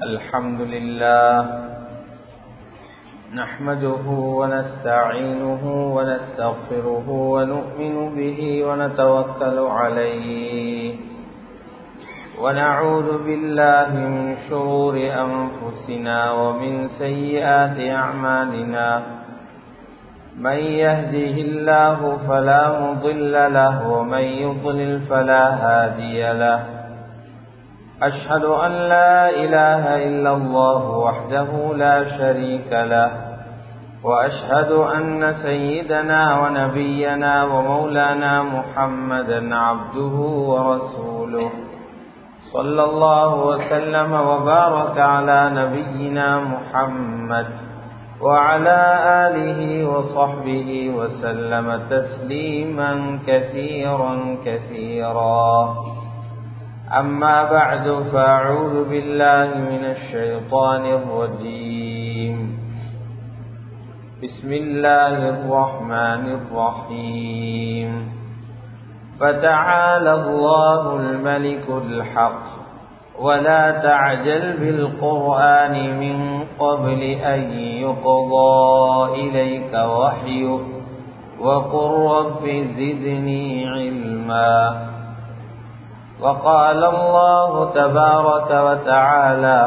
الحمد لله نحمده ونستعينه ونستغفره ونؤمن به ونتوكل عليه ونعوذ بالله من شرور أنفسنا ومن سيئات أعمالنا من يهده الله فلا مضل له ومن يضلل فلا هادي له أشهد أن لا إله إلا الله وحده لا شريك له وأشهد أن سيدنا ونبينا ومولانا محمدا عبده ورسوله صلى الله وسلم وبارك على نبينا محمد وعلى آله وصحبه وسلم تسليما كثيرا كثيرا أما بعد فأعوذ بالله من الشيطان الرجيم بسم الله الرحمن الرحيم فتعالى الله الملك الحق ولا تعجل بالقرآن من قبل أن يقضى إليك وحيه وقل رب زدني علما وقال الله تبارك وتعالى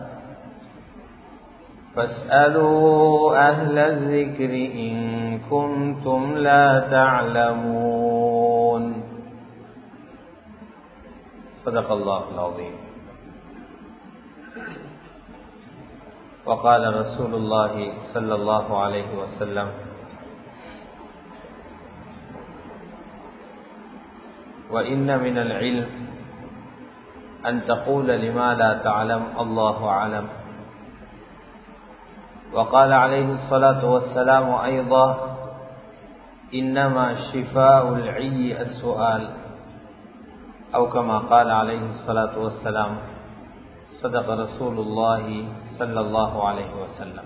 فاسألوا أهل الذكر إن كنتم لا تعلمون صدق الله العظيم وقال رسول الله صلى الله عليه وسلم وإن من العلم أن تقول لما لا تعلم الله أعلم وقال عليه الصلاة والسلام أيضا إنما شفاء العي السؤال أو كما قال عليه الصلاة والسلام صدق رسول الله صلى الله عليه وسلم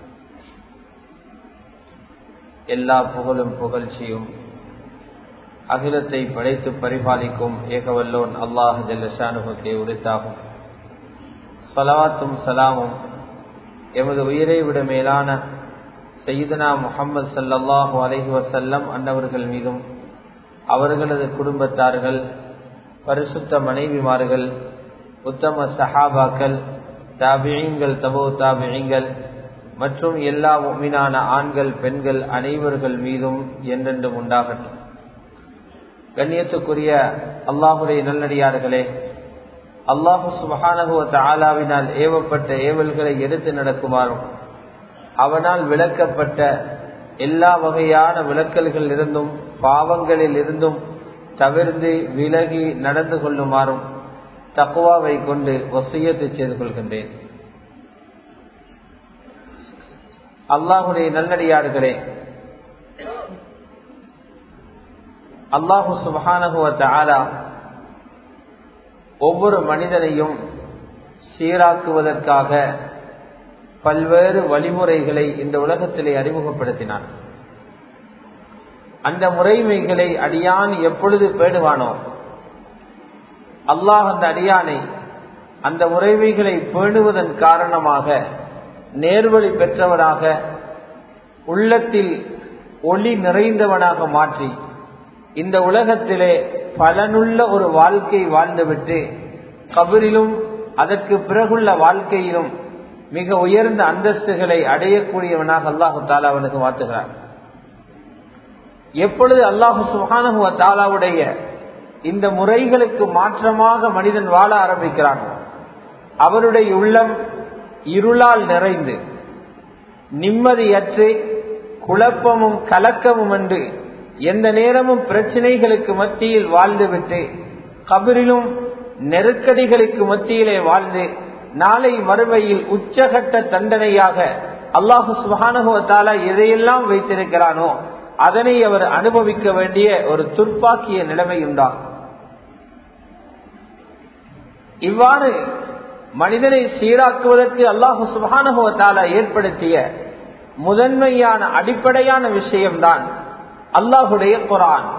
எல்லா புகழும் புகழ்ச்சியும் அகிலத்தை படைத்து பரிபாலிக்கும் ஏகவல்லோன் அல்லாஹ் ஜல்லஷானுகே உரித்தாகும் சலாத்தும் சலாமும் எமது உயிரை விட மேலான சையீதனா முகமது சல்லல்லாஹு அலஹி வசல்லம் அன்னவர்கள் மீதும் அவர்களது குடும்பத்தார்கள் பரிசுத்த மனைவிமார்கள் உத்தம சஹாபாக்கள் தாபியங்கள் தபோ தாபியங்கள் மற்றும் எல்லா மீனான ஆண்கள் பெண்கள் அனைவர்கள் மீதும் என்றென்றும் உண்டாகட்டும் கண்ணியத்துக்குரிய அல்லாஹுடைய நல்லடியார்களே அல்லாஹு சுபஹானகுவ தாலாவினால் ஏவப்பட்ட ஏவல்களை எடுத்து நடக்குமாறும் அவனால் விளக்கப்பட்ட எல்லா வகையான விளக்கல்கள் இருந்தும் பாவங்களில் இருந்தும் தவிர்ந்து விலகி நடந்து கொள்ளுமாறும் தக்குவாவை கொண்டு வசியத்தை செய்து கொள்கின்றேன் அல்லாஹுடைய நல்லடியார்களே அல்லாஹு சுபஹானகுவ தாலா ஒவ்வொரு மனிதனையும் சீராக்குவதற்காக பல்வேறு வழிமுறைகளை இந்த உலகத்திலே அறிமுகப்படுத்தினான் அந்த முறைமைகளை அடியான் எப்பொழுது பேணுவானோ அல்லாஹ் அந்த அடியானை அந்த முறைமைகளை பேணுவதன் காரணமாக நேர்வழி பெற்றவராக உள்ளத்தில் ஒளி நிறைந்தவனாக மாற்றி இந்த உலகத்திலே பலனுள்ள ஒரு வாழ்க்கை வாழ்ந்துவிட்டு கபரிலும் அதற்கு பிறகுள்ள வாழ்க்கையிலும் மிக உயர்ந்த அந்தஸ்துகளை அடையக்கூடியவனாக அல்லாஹு தாலா அவனுக்கு மாற்றுகிறார் எப்பொழுது அல்லாஹு சுஹானஹுவ தாலாவுடைய இந்த முறைகளுக்கு மாற்றமாக மனிதன் வாழ ஆரம்பிக்கிறானோ அவருடைய உள்ளம் இருளால் நிறைந்து நிம்மதியற்று குழப்பமும் கலக்கமும் என்று எந்த நேரமும் பிரச்சனைகளுக்கு மத்தியில் வாழ்ந்துவிட்டு கபரிலும் நெருக்கடிகளுக்கு மத்தியிலே வாழ்ந்து நாளை மறுமையில் உச்சகட்ட தண்டனையாக அல்லாஹு சுபானுவத்தாலா எதையெல்லாம் வைத்திருக்கிறானோ அதனை அவர் அனுபவிக்க வேண்டிய ஒரு துர்ப்பாக்கிய நிலைமை உண்டாகும் இவ்வாறு மனிதனை சீராக்குவதற்கு அல்லாஹு சுபானுவத்தாலா ஏற்படுத்திய முதன்மையான அடிப்படையான விஷயம்தான் அல்லாஹுடைய குரான்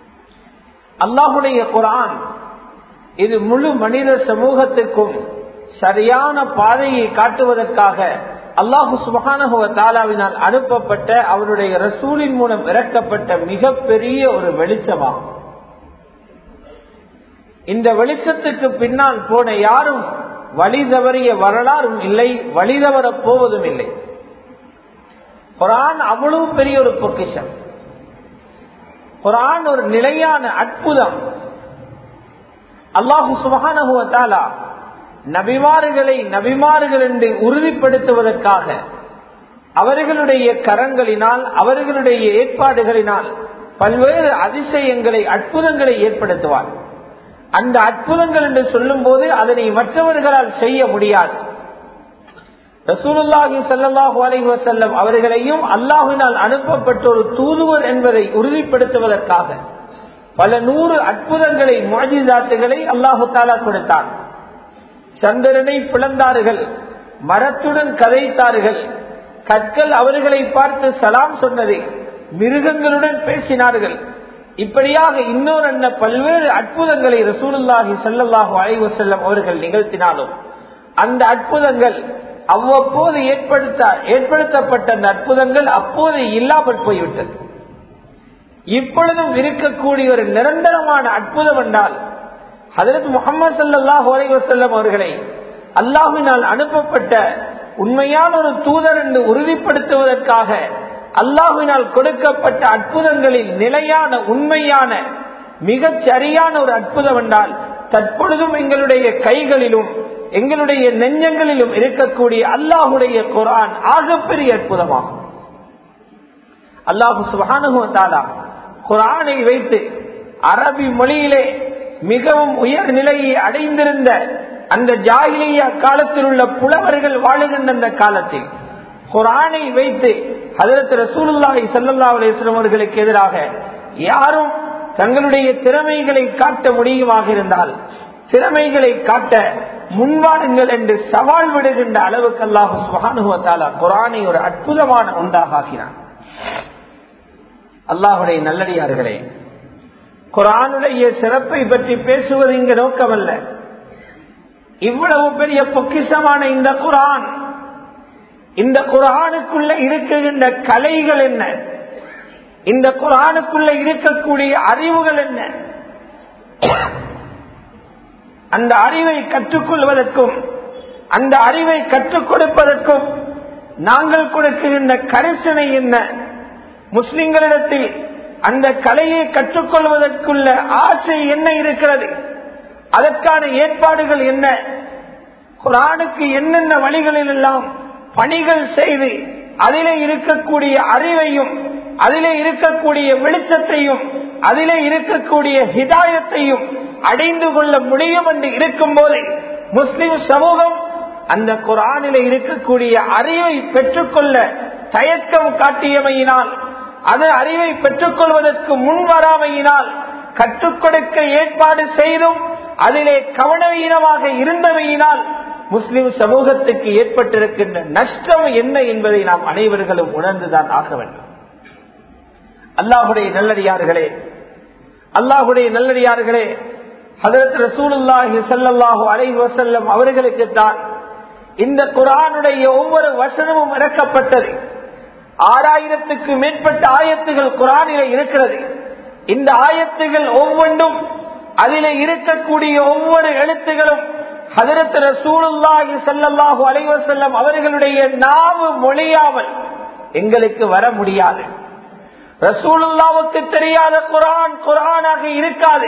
அல்லாஹுடைய குரான் இது முழு மனித சமூகத்துக்கும் சரியான பாதையை காட்டுவதற்காக அல்லாஹு சுபகானகுவ தாலாவினால் அனுப்பப்பட்ட அவருடைய ரசூலின் மூலம் இறக்கப்பட்ட மிகப்பெரிய ஒரு வெளிச்சமாகும் இந்த வெளிச்சத்துக்கு பின்னால் போன யாரும் வழி தவறிய வரலாறும் இல்லை வழி தவறப் போவதும் இல்லை குரான் அவ்வளவு பெரிய ஒரு பொக்கிஷம் குரான் ஒரு நிலையான அற்புதம் அல்லாஹு சுபகானகுவத்தாலா நபிமாறுகளை நபிமாறுகள் என்று உறுதிப்படுத்துவதற்காக அவர்களுடைய கரங்களினால் அவர்களுடைய ஏற்பாடுகளினால் பல்வேறு அதிசயங்களை அற்புதங்களை ஏற்படுத்துவார் அந்த அற்புதங்கள் என்று சொல்லும் போது அதனை மற்றவர்களால் செய்ய முடியாது ரசூலுல்லாஹி சல்லாஹூ அலைஹி வசல்லம் அவர்களையும் அல்லாஹினால் அனுப்பப்பட்ட ஒரு தூதுவர் என்பதை உறுதிப்படுத்துவதற்காக பல நூறு அற்புதங்களை மாஜிதாத்துகளை அல்லாஹு தாலா கொடுத்தான் சந்திரனை பிளந்தார்கள் மரத்துடன் கதைத்தார்கள் கற்கள் அவர்களை பார்த்து சலாம் சொன்னது மிருகங்களுடன் பேசினார்கள் இப்படியாக இன்னொரு அண்ண பல்வேறு அற்புதங்களை ரசூலுல்லாஹி சல்லாஹூ அலைஹி வசல்லம் அவர்கள் நிகழ்த்தினாலும் அந்த அற்புதங்கள் அவ்வப்போது ஏற்படுத்த ஏற்படுத்தப்பட்ட அந்த அற்புதங்கள் அப்போது இல்லாமல் போய்விட்டது இப்பொழுதும் இருக்கக்கூடிய ஒரு நிரந்தரமான அற்புதம் என்றால் ஹதரத் முகமது சல்லாஹ் வசல்லம் அவர்களை அல்லாஹினால் அனுப்பப்பட்ட உண்மையான ஒரு தூதர் என்று உறுதிப்படுத்துவதற்காக அல்லாஹினால் கொடுக்கப்பட்ட அற்புதங்களில் நிலையான உண்மையான மிகச் சரியான ஒரு அற்புதம் என்றால் தற்பொழுதும் எங்களுடைய கைகளிலும் எங்களுடைய நெஞ்சங்களிலும் இருக்கக்கூடிய அல்லாஹுடைய குரான் ஆகப்பெரிய அற்புதமாகும் அல்லாஹு சுபானுவத்தாலா குரானை வைத்து அரபி மொழியிலே மிகவும் உயர் நிலையை அடைந்திருந்த அந்த ஜாகிலியா காலத்தில் உள்ள புலவர்கள் வாழுகின்ற அந்த காலத்தில் குரானை வைத்து ஹதரத் ரசூலுல்லாஹி சல்லா அலிஸ்லாம் அவர்களுக்கு எதிராக யாரும் தங்களுடைய திறமைகளை காட்ட முடியுமாக இருந்தால் திறமைகளை காட்ட முன்வாடுங்கள் என்று சவால் விடுகின்ற அளவுக்கு அல்லாஹு சுகானுவத்தாலா குரானை ஒரு அற்புதமான ஒன்றாக ஆக்கினான் அல்லாஹுடைய நல்லடியார்களே குரானுடைய சிறப்பை பற்றி பேசுவது இங்கு நோக்கமல்ல இவ்வளவு பெரிய பொக்கிசமான இந்த குரான் இந்த குரானுக்குள்ள இருக்குகின்ற கலைகள் என்ன இந்த குரானுக்குள்ள இருக்கக்கூடிய அறிவுகள் என்ன அந்த அறிவை கற்றுக்கொள்வதற்கும் அந்த அறிவை கற்றுக் கொடுப்பதற்கும் நாங்கள் கொடுக்கின்ற கரிசனை என்ன முஸ்லிம்களிடத்தில் அந்த கலையை கற்றுக்கொள்வதற்குள்ள ஆசை என்ன இருக்கிறது அதற்கான ஏற்பாடுகள் என்ன குரானுக்கு என்னென்ன வழிகளில் எல்லாம் பணிகள் செய்து அதிலே இருக்கக்கூடிய அறிவையும் அதிலே இருக்கக்கூடிய வெளிச்சத்தையும் அதிலே இருக்கக்கூடிய ஹிதாயத்தையும் அடைந்து கொள்ள முடியும் என்று இருக்கும் போது முஸ்லிம் சமூகம் அந்த குரானில இருக்கக்கூடிய அறிவை பெற்றுக்கொள்ள தயக்கம் காட்டியமையினால் அது அறிவை பெற்றுக்கொள்வதற்கு முன்வராமையினால் கற்றுக் கொடுக்க ஏற்பாடு செய்தும் அதிலே கவனவீனமாக இருந்தமையினால் முஸ்லிம் சமூகத்துக்கு ஏற்பட்டிருக்கின்ற நஷ்டம் என்ன என்பதை நாம் அனைவர்களும் உணர்ந்துதான் ஆக வேண்டும் அல்லாஹுடைய நல்லடியார்களே அல்லாஹுடைய நல்லடியார்களே ஹதரத் ரசூலுல்லாஹி சல்லாஹூ அலைஹி வசல்லம் அவர்களுக்கு தான் இந்த குரானுடைய ஒவ்வொரு வசனமும் இறக்கப்பட்டது ஆறாயிரத்துக்கு மேற்பட்ட ஆயத்துகள் குரானில இருக்கிறது இந்த ஆயத்துகள் ஒவ்வொன்றும் அதிலே இருக்கக்கூடிய ஒவ்வொரு எழுத்துகளும் ஹதரத் ரசூலுல்லாஹி சல்லாஹூ அலைவசல்லம் அவர்களுடைய நாவு மொழியாமல் எங்களுக்கு வர முடியாது ரசூலுல்லாவுக்கு தெரியாத குரான் குரானாக இருக்காது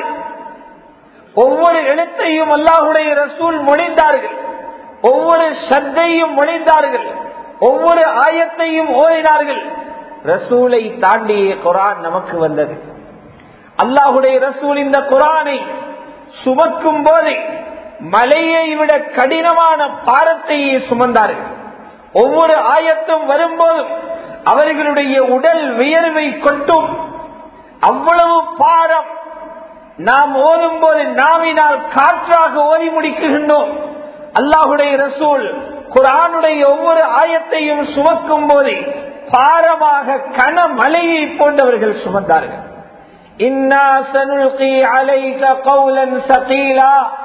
ஒவ்வொரு எழுத்தையும் அல்லாஹுடைய ரசூல் மொழிந்தார்கள் ஒவ்வொரு சத்தையும் மொழிந்தார்கள் ஒவ்வொரு ஆயத்தையும் ஓதினார்கள் ரசூலை தாண்டிய குரான் நமக்கு வந்தது அல்லாஹுடைய ரசூல் இந்த குரானை சுமக்கும் போது மலையை விட கடினமான பாரத்தையே சுமந்தார்கள் ஒவ்வொரு ஆயத்தும் வரும்போதும் அவர்களுடைய உடல் வியர்வை கொட்டும் அவ்வளவு பாரம் நாம் ஓதும் போது நாவினால் காற்றாக ஓதி முடிக்குகின்றோம் அல்லாஹுடைய ரசூல் குரானுடைய ஒவ்வொரு ஆயத்தையும் சுமக்கும் போது பாரமாக கனமலையை போன்றவர்கள் சுமந்தார்கள்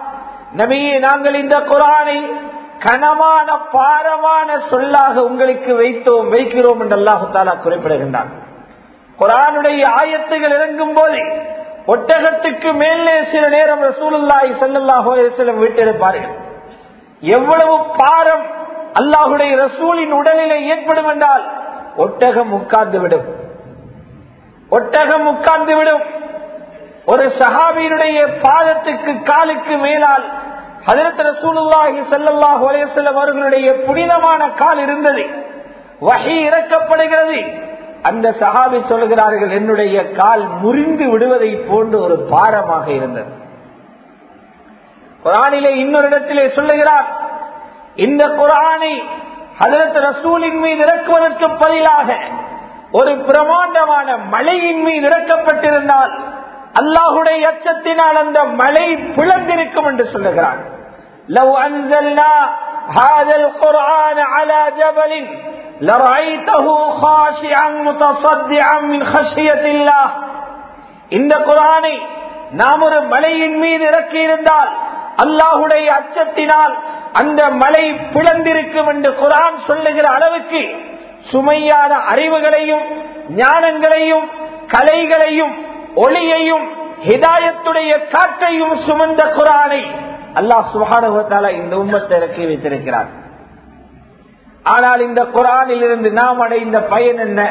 நபியே நாங்கள் இந்த குரானை கனமான பாரமான சொல்லாக உங்களுக்கு வைத்தோம் வைக்கிறோம் என்று அல்லாஹு தாலா குறிப்பிடுகின்றான் குரானுடைய ஆயத்துகள் இறங்கும் போது ஒட்டகத்துக்கு மேலே சில நேரம் ரசூலுல்லாஹி ஸல்லல்லாஹு அலைஹி வஸல்லம் விட்டிருப்பார்கள் எவ்வளவு பாரம் அல்லாஹுடைய ரசூலின் உடலிலே ஏற்படும் என்றால் ஒட்டகம் உட்கார்ந்து விடும் ஒட்டகம் உட்கார்ந்து விடும் ஒரு சஹாபியினுடைய பாதத்துக்கு காலுக்கு மேலால் ஹதரத் ரசூலுல்லாஹி ஸல்லல்லாஹு அலைஹி வஸல்லம் அவர்களுடைய புனிதமான கால் இருந்தது வஹி இறக்கப்படுகிறது அந்த சஹாபி சொல்கிறார்கள் என்னுடைய கால் முறிந்து விடுவதை போன்று ஒரு பாரமாக இருந்தது குரானிலே இன்னொரு இடத்திலே சொல்லுகிறார் இந்த குரானை ஹதரத் ரசூலின் மீது இறக்குவதற்கு பதிலாக ஒரு பிரமாண்டமான மழையின் மீது இறக்கப்பட்டிருந்தால் அல்லாஹுடைய அச்சத்தினால் அந்த மழை பிளந்திருக்கும் என்று சொல்லுகிறார் لو أنزلنا هذا القرآن على جبل لرأيته خاشعا متصدعا من خشية الله இந்த குரானை நாம் ஒரு மலையின் மீது இறக்கி இருந்தால் அல்லாஹுடைய அச்சத்தினால் அந்த மலை பிளந்திருக்கும் என்று குரான் சொல்லுகிற அளவுக்கு சுமையான அறிவுகளையும் ஞானங்களையும் கலைகளையும் ஒளியையும் ஹிதாயத்துடைய காற்றையும் சுமந்த குரானை அல்லாஹ் சுகானுவத்தால இந்த உம்மத்தை இறக்கி வைத்திருக்கிறார் ஆனால் இந்த குரானில் இருந்து நாம் அடைந்த பயன் என்ன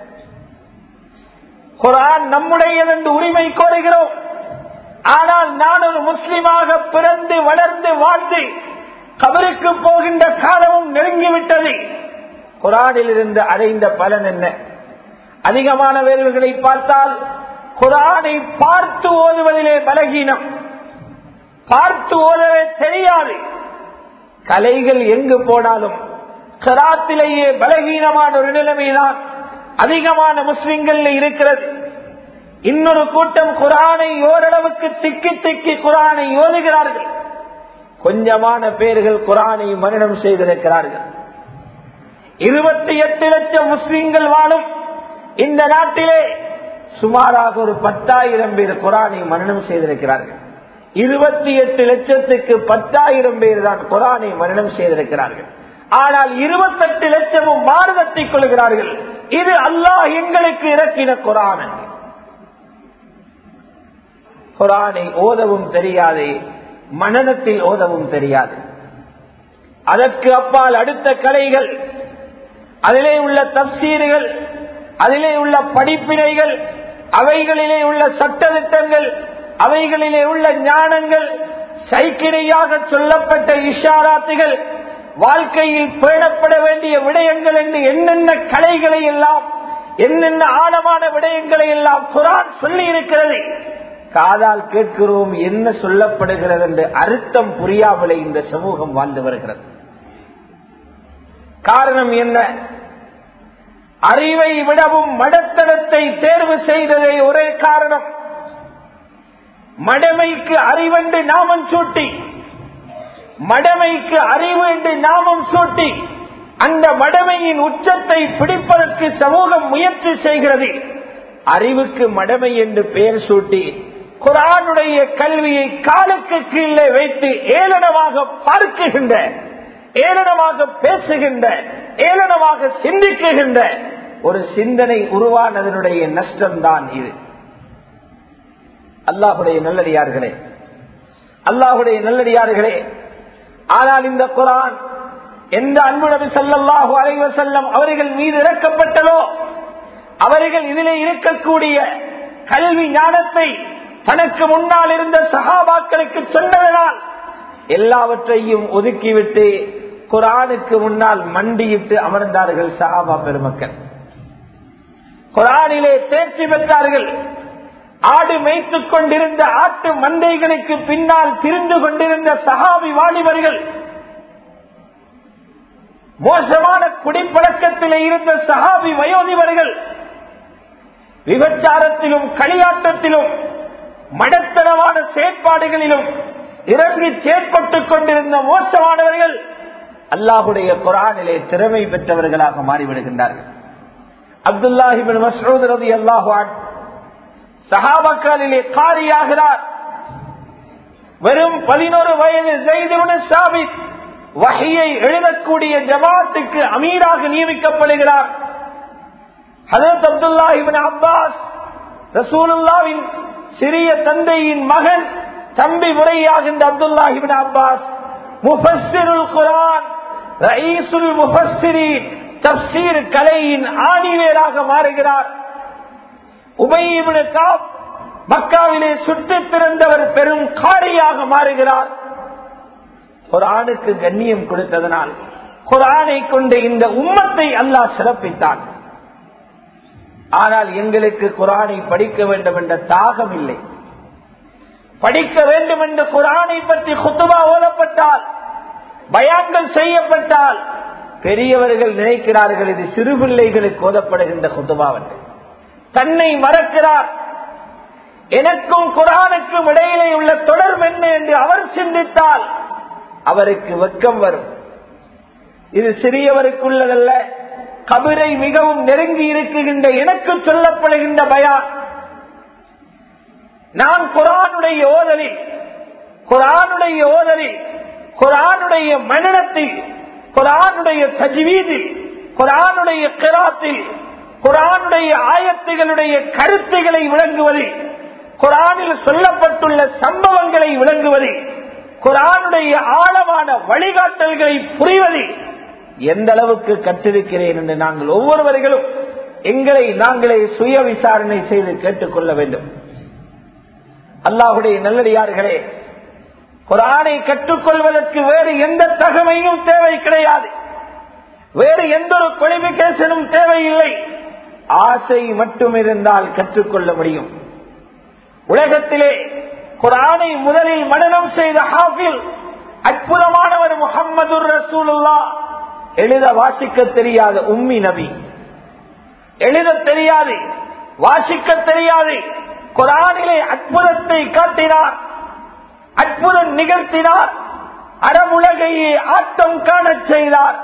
குரான் நம்முடையது என்று உரிமை கோருகிறோம் ஆனால் நான் ஒரு முஸ்லிமாக பிறந்து வளர்ந்து வாழ்ந்து கபருக்கு போகின்ற காலமும் நெருங்கிவிட்டது குரானில் இருந்து அடைந்த பலன் என்ன அதிகமான வேர்களை பார்த்தால் குரானை பார்த்து ஓதுவதிலே பலகீனம் பார்த்து ஓதவே தெரியாது கலைகள் எங்கு போனாலும் கராத்திலேயே பலகீனமான ஒரு நிலைமைதான் அதிகமான முஸ்லிம்கள் இருக்கிறது இன்னொரு கூட்டம் குரானை ஓரளவுக்கு திக்கி திக்கி குரானை ஓதுகிறார்கள் கொஞ்சமான பேர்கள் குரானை மரணம் செய்திருக்கிறார்கள் இருபத்தி எட்டு லட்சம் முஸ்லிம்கள் வாழும் இந்த நாட்டிலே சுமாராக ஒரு பத்தாயிரம் பேர் குரானை மரணம் செய்திருக்கிறார்கள் இருபத்தி எட்டு லட்சத்துக்கு பத்தாயிரம் பேர் தான் குரானை மரணம் செய்திருக்கிறார்கள் ஆனால் இருபத்தெட்டு லட்சமும் மாறுதட்டிக் கொள்கிறார்கள் இது அல்லாஹ் எங்களுக்கு இறக்கின குரான் குரானை ஓதவும் தெரியாது மனநத்தில் ஓதவும் தெரியாது அதற்கு அப்பால் அடுத்த கலைகள் அதிலே உள்ள தப்சீர்கள் அதிலே உள்ள படிப்பினைகள் அவைகளிலே உள்ள சட்டத்திட்டங்கள் அவைகளிலே உள்ள ஞானங்கள் சைக்கிணையாக சொல்லப்பட்ட இஷாராத்துகள் வாழ்க்கையில் பேணப்பட வேண்டிய விடயங்கள் என்று என்னென்ன கலைகளை எல்லாம் என்னென்ன ஆழமான விடயங்களை எல்லாம் குரான் சொல்லி இருக்கிறது காதால் கேட்கிறோம் என்ன சொல்லப்படுகிறது என்று அர்த்தம் புரியாமலே இந்த சமூகம் வாழ்ந்து வருகிறது காரணம் என்ன அறிவை விடவும் மடத்தனத்தை தேர்வு செய்ததே ஒரே காரணம் மடமைக்கு அறிவென்று நாமம் சூட்டி மடமைக்கு அறிவு என்று நாமம் சூட்டி அந்த மடமையின் உச்சத்தை பிடிப்பதற்கு சமூகம் முயற்சி செய்கிறது அறிவுக்கு மடமை என்று பெயர் சூட்டி குரானுடைய கல்வியை காலுக்கு கீழே வைத்து ஏளனமாக பார்க்குகின்ற ஏளனமாக பேசுகின்ற ஏளனமாக சிந்திக்குகின்ற ஒரு சிந்தனை உருவானதனுடைய நஷ்டம்தான் இது அல்லாஹுடைய நல்லடியார்களே அல்லாஹுடைய நல்லடியார்களே ஆனால் இந்த குரான் எந்த அன்பு நபி சல்லாஹு அலைவ செல்லம் அவர்கள் மீது இறக்கப்பட்டதோ அவர்கள் இதிலே இருக்கக்கூடிய கல்வி ஞானத்தை தனக்கு முன்னால் இருந்த சகாபாக்களுக்கு சொன்னதனால் எல்லாவற்றையும் ஒதுக்கிவிட்டு குரானுக்கு முன்னால் மண்டியிட்டு அமர்ந்தார்கள் சஹாபா பெருமக்கள் குரானிலே தேர்ச்சி பெற்றார்கள் ஆடு மேய்த்துக் கொண்டிருந்த ஆட்டு மந்தைகளுக்கு பின்னால் திரிந்து கொண்டிருந்த சஹாபி வாலிபர்கள் மோசமான குடிப்பழக்கத்திலே இருந்த சஹாபி வயோதிபர்கள் விபச்சாரத்திலும் களியாட்டத்திலும் மடத்தனமான செயற்பாடுகளிலும் இறங்கி செயற்பட்டுக் கொண்டிருந்த மோசமானவர்கள் அல்லாஹுடைய குரானிலே திறமை பெற்றவர்களாக மாறிவிடுகின்றார்கள் அப்துல்லாஹிபின் மசூத் ரதி அல்லாஹான் சஹாபக்காலிலே காரியாகிறார் வெறும் பதினோரு வயது செய்துவிட சாபித் வகையை எழுதக்கூடிய ஜமாத்துக்கு அமீராக நியமிக்கப்படுகிறார் ஹதரத் அப்துல்லா இபின் அப்பாஸ் ரசூலுல்லாவின் சிறிய தந்தையின் மகன் தம்பி முறையாகின்ற அப்துல்லா இபின் அப்பாஸ் முஃபஸ்ஸிருல் குரான் ரயீசுல் முஃபஸ்ஸிரீன் தப்சீர் கலையின் ஆணிவேராக மாறுகிறார் உபயிபின் காப் மக்காவிலே சுற்றித் திறந்தவர் பெரும் காரியாக மாறுகிறார் குரானுக்கு கண்ணியம் கொடுத்ததனால் குரானை கொண்டு இந்த உம்மத்தை அல்லாஹ் சிறப்பித்தான் ஆனால் எங்களுக்கு குரானை படிக்க வேண்டும் என்ற தாகம் இல்லை படிக்க வேண்டும் என்று குரானை பற்றி குத்துபா ஓதப்பட்டால் பயான்கள் செய்யப்பட்டால் பெரியவர்கள் நினைக்கிறார்கள் இது சிறு பிள்ளைகளுக்கு ஓதப்படுகின்ற குத்துபாவர்கள் தன்னை மறக்கிறார் எனக்கும் குரானுக்கும் இடையிலே உள்ள தொடர்பு என்ன என்று அவர் சிந்தித்தால் அவருக்கு வெக்கம் வரும் இது சிறியவருக்குள்ளதல்ல கபிரை மிகவும் நெருங்கி இருக்குகின்ற எனக்கு சொல்லப்படுகின்ற பயான் நான் குரானுடைய ஓதலில் குரானுடைய ஓதலில் குரானுடைய மனநத்தில் குரானுடைய தஜ்வீதில் குரானுடைய கிராத்தில் குரானுடைய ஆயத்துகளுடைய கருத்துகளை விளங்குவதில் குரானில் சொல்லப்பட்டுள்ள சம்பவங்களை விளங்குவதில் குரானுடைய ஆழமான வழிகாட்டல்களை புரிவதில் எந்த அளவுக்கு கற்றிருக்கிறேன் என்று நாங்கள் ஒவ்வொருவர்களும் எங்களை நாங்களே சுய விசாரணை செய்து கேட்டுக்கொள்ள வேண்டும் அல்லாஹுடைய நல்லடியார்களே குரானை கற்றுக்கொள்வதற்கு வேறு எந்த தகமையும் தேவை கிடையாது வேறு எந்த ஒரு குவாலிபிகேஷனும் தேவையில்லை ஆசை மட்டும் இருந்தால் கற்றுக்கொள்ள முடியும் உலகத்திலே குரானை முதலில் மனநம் செய்த ஹாஃபில் அற்புதமானவர் முகம்மது ரசூலுல்லா எழுத வாசிக்க தெரியாத உம்மி நபி எழுத தெரியாது வாசிக்க தெரியாது குரானிலே அற்புதத்தை காட்டினார் அற்புதம் நிகழ்த்தினார் அறமுலகையே ஆட்டம் காணச் செய்தார்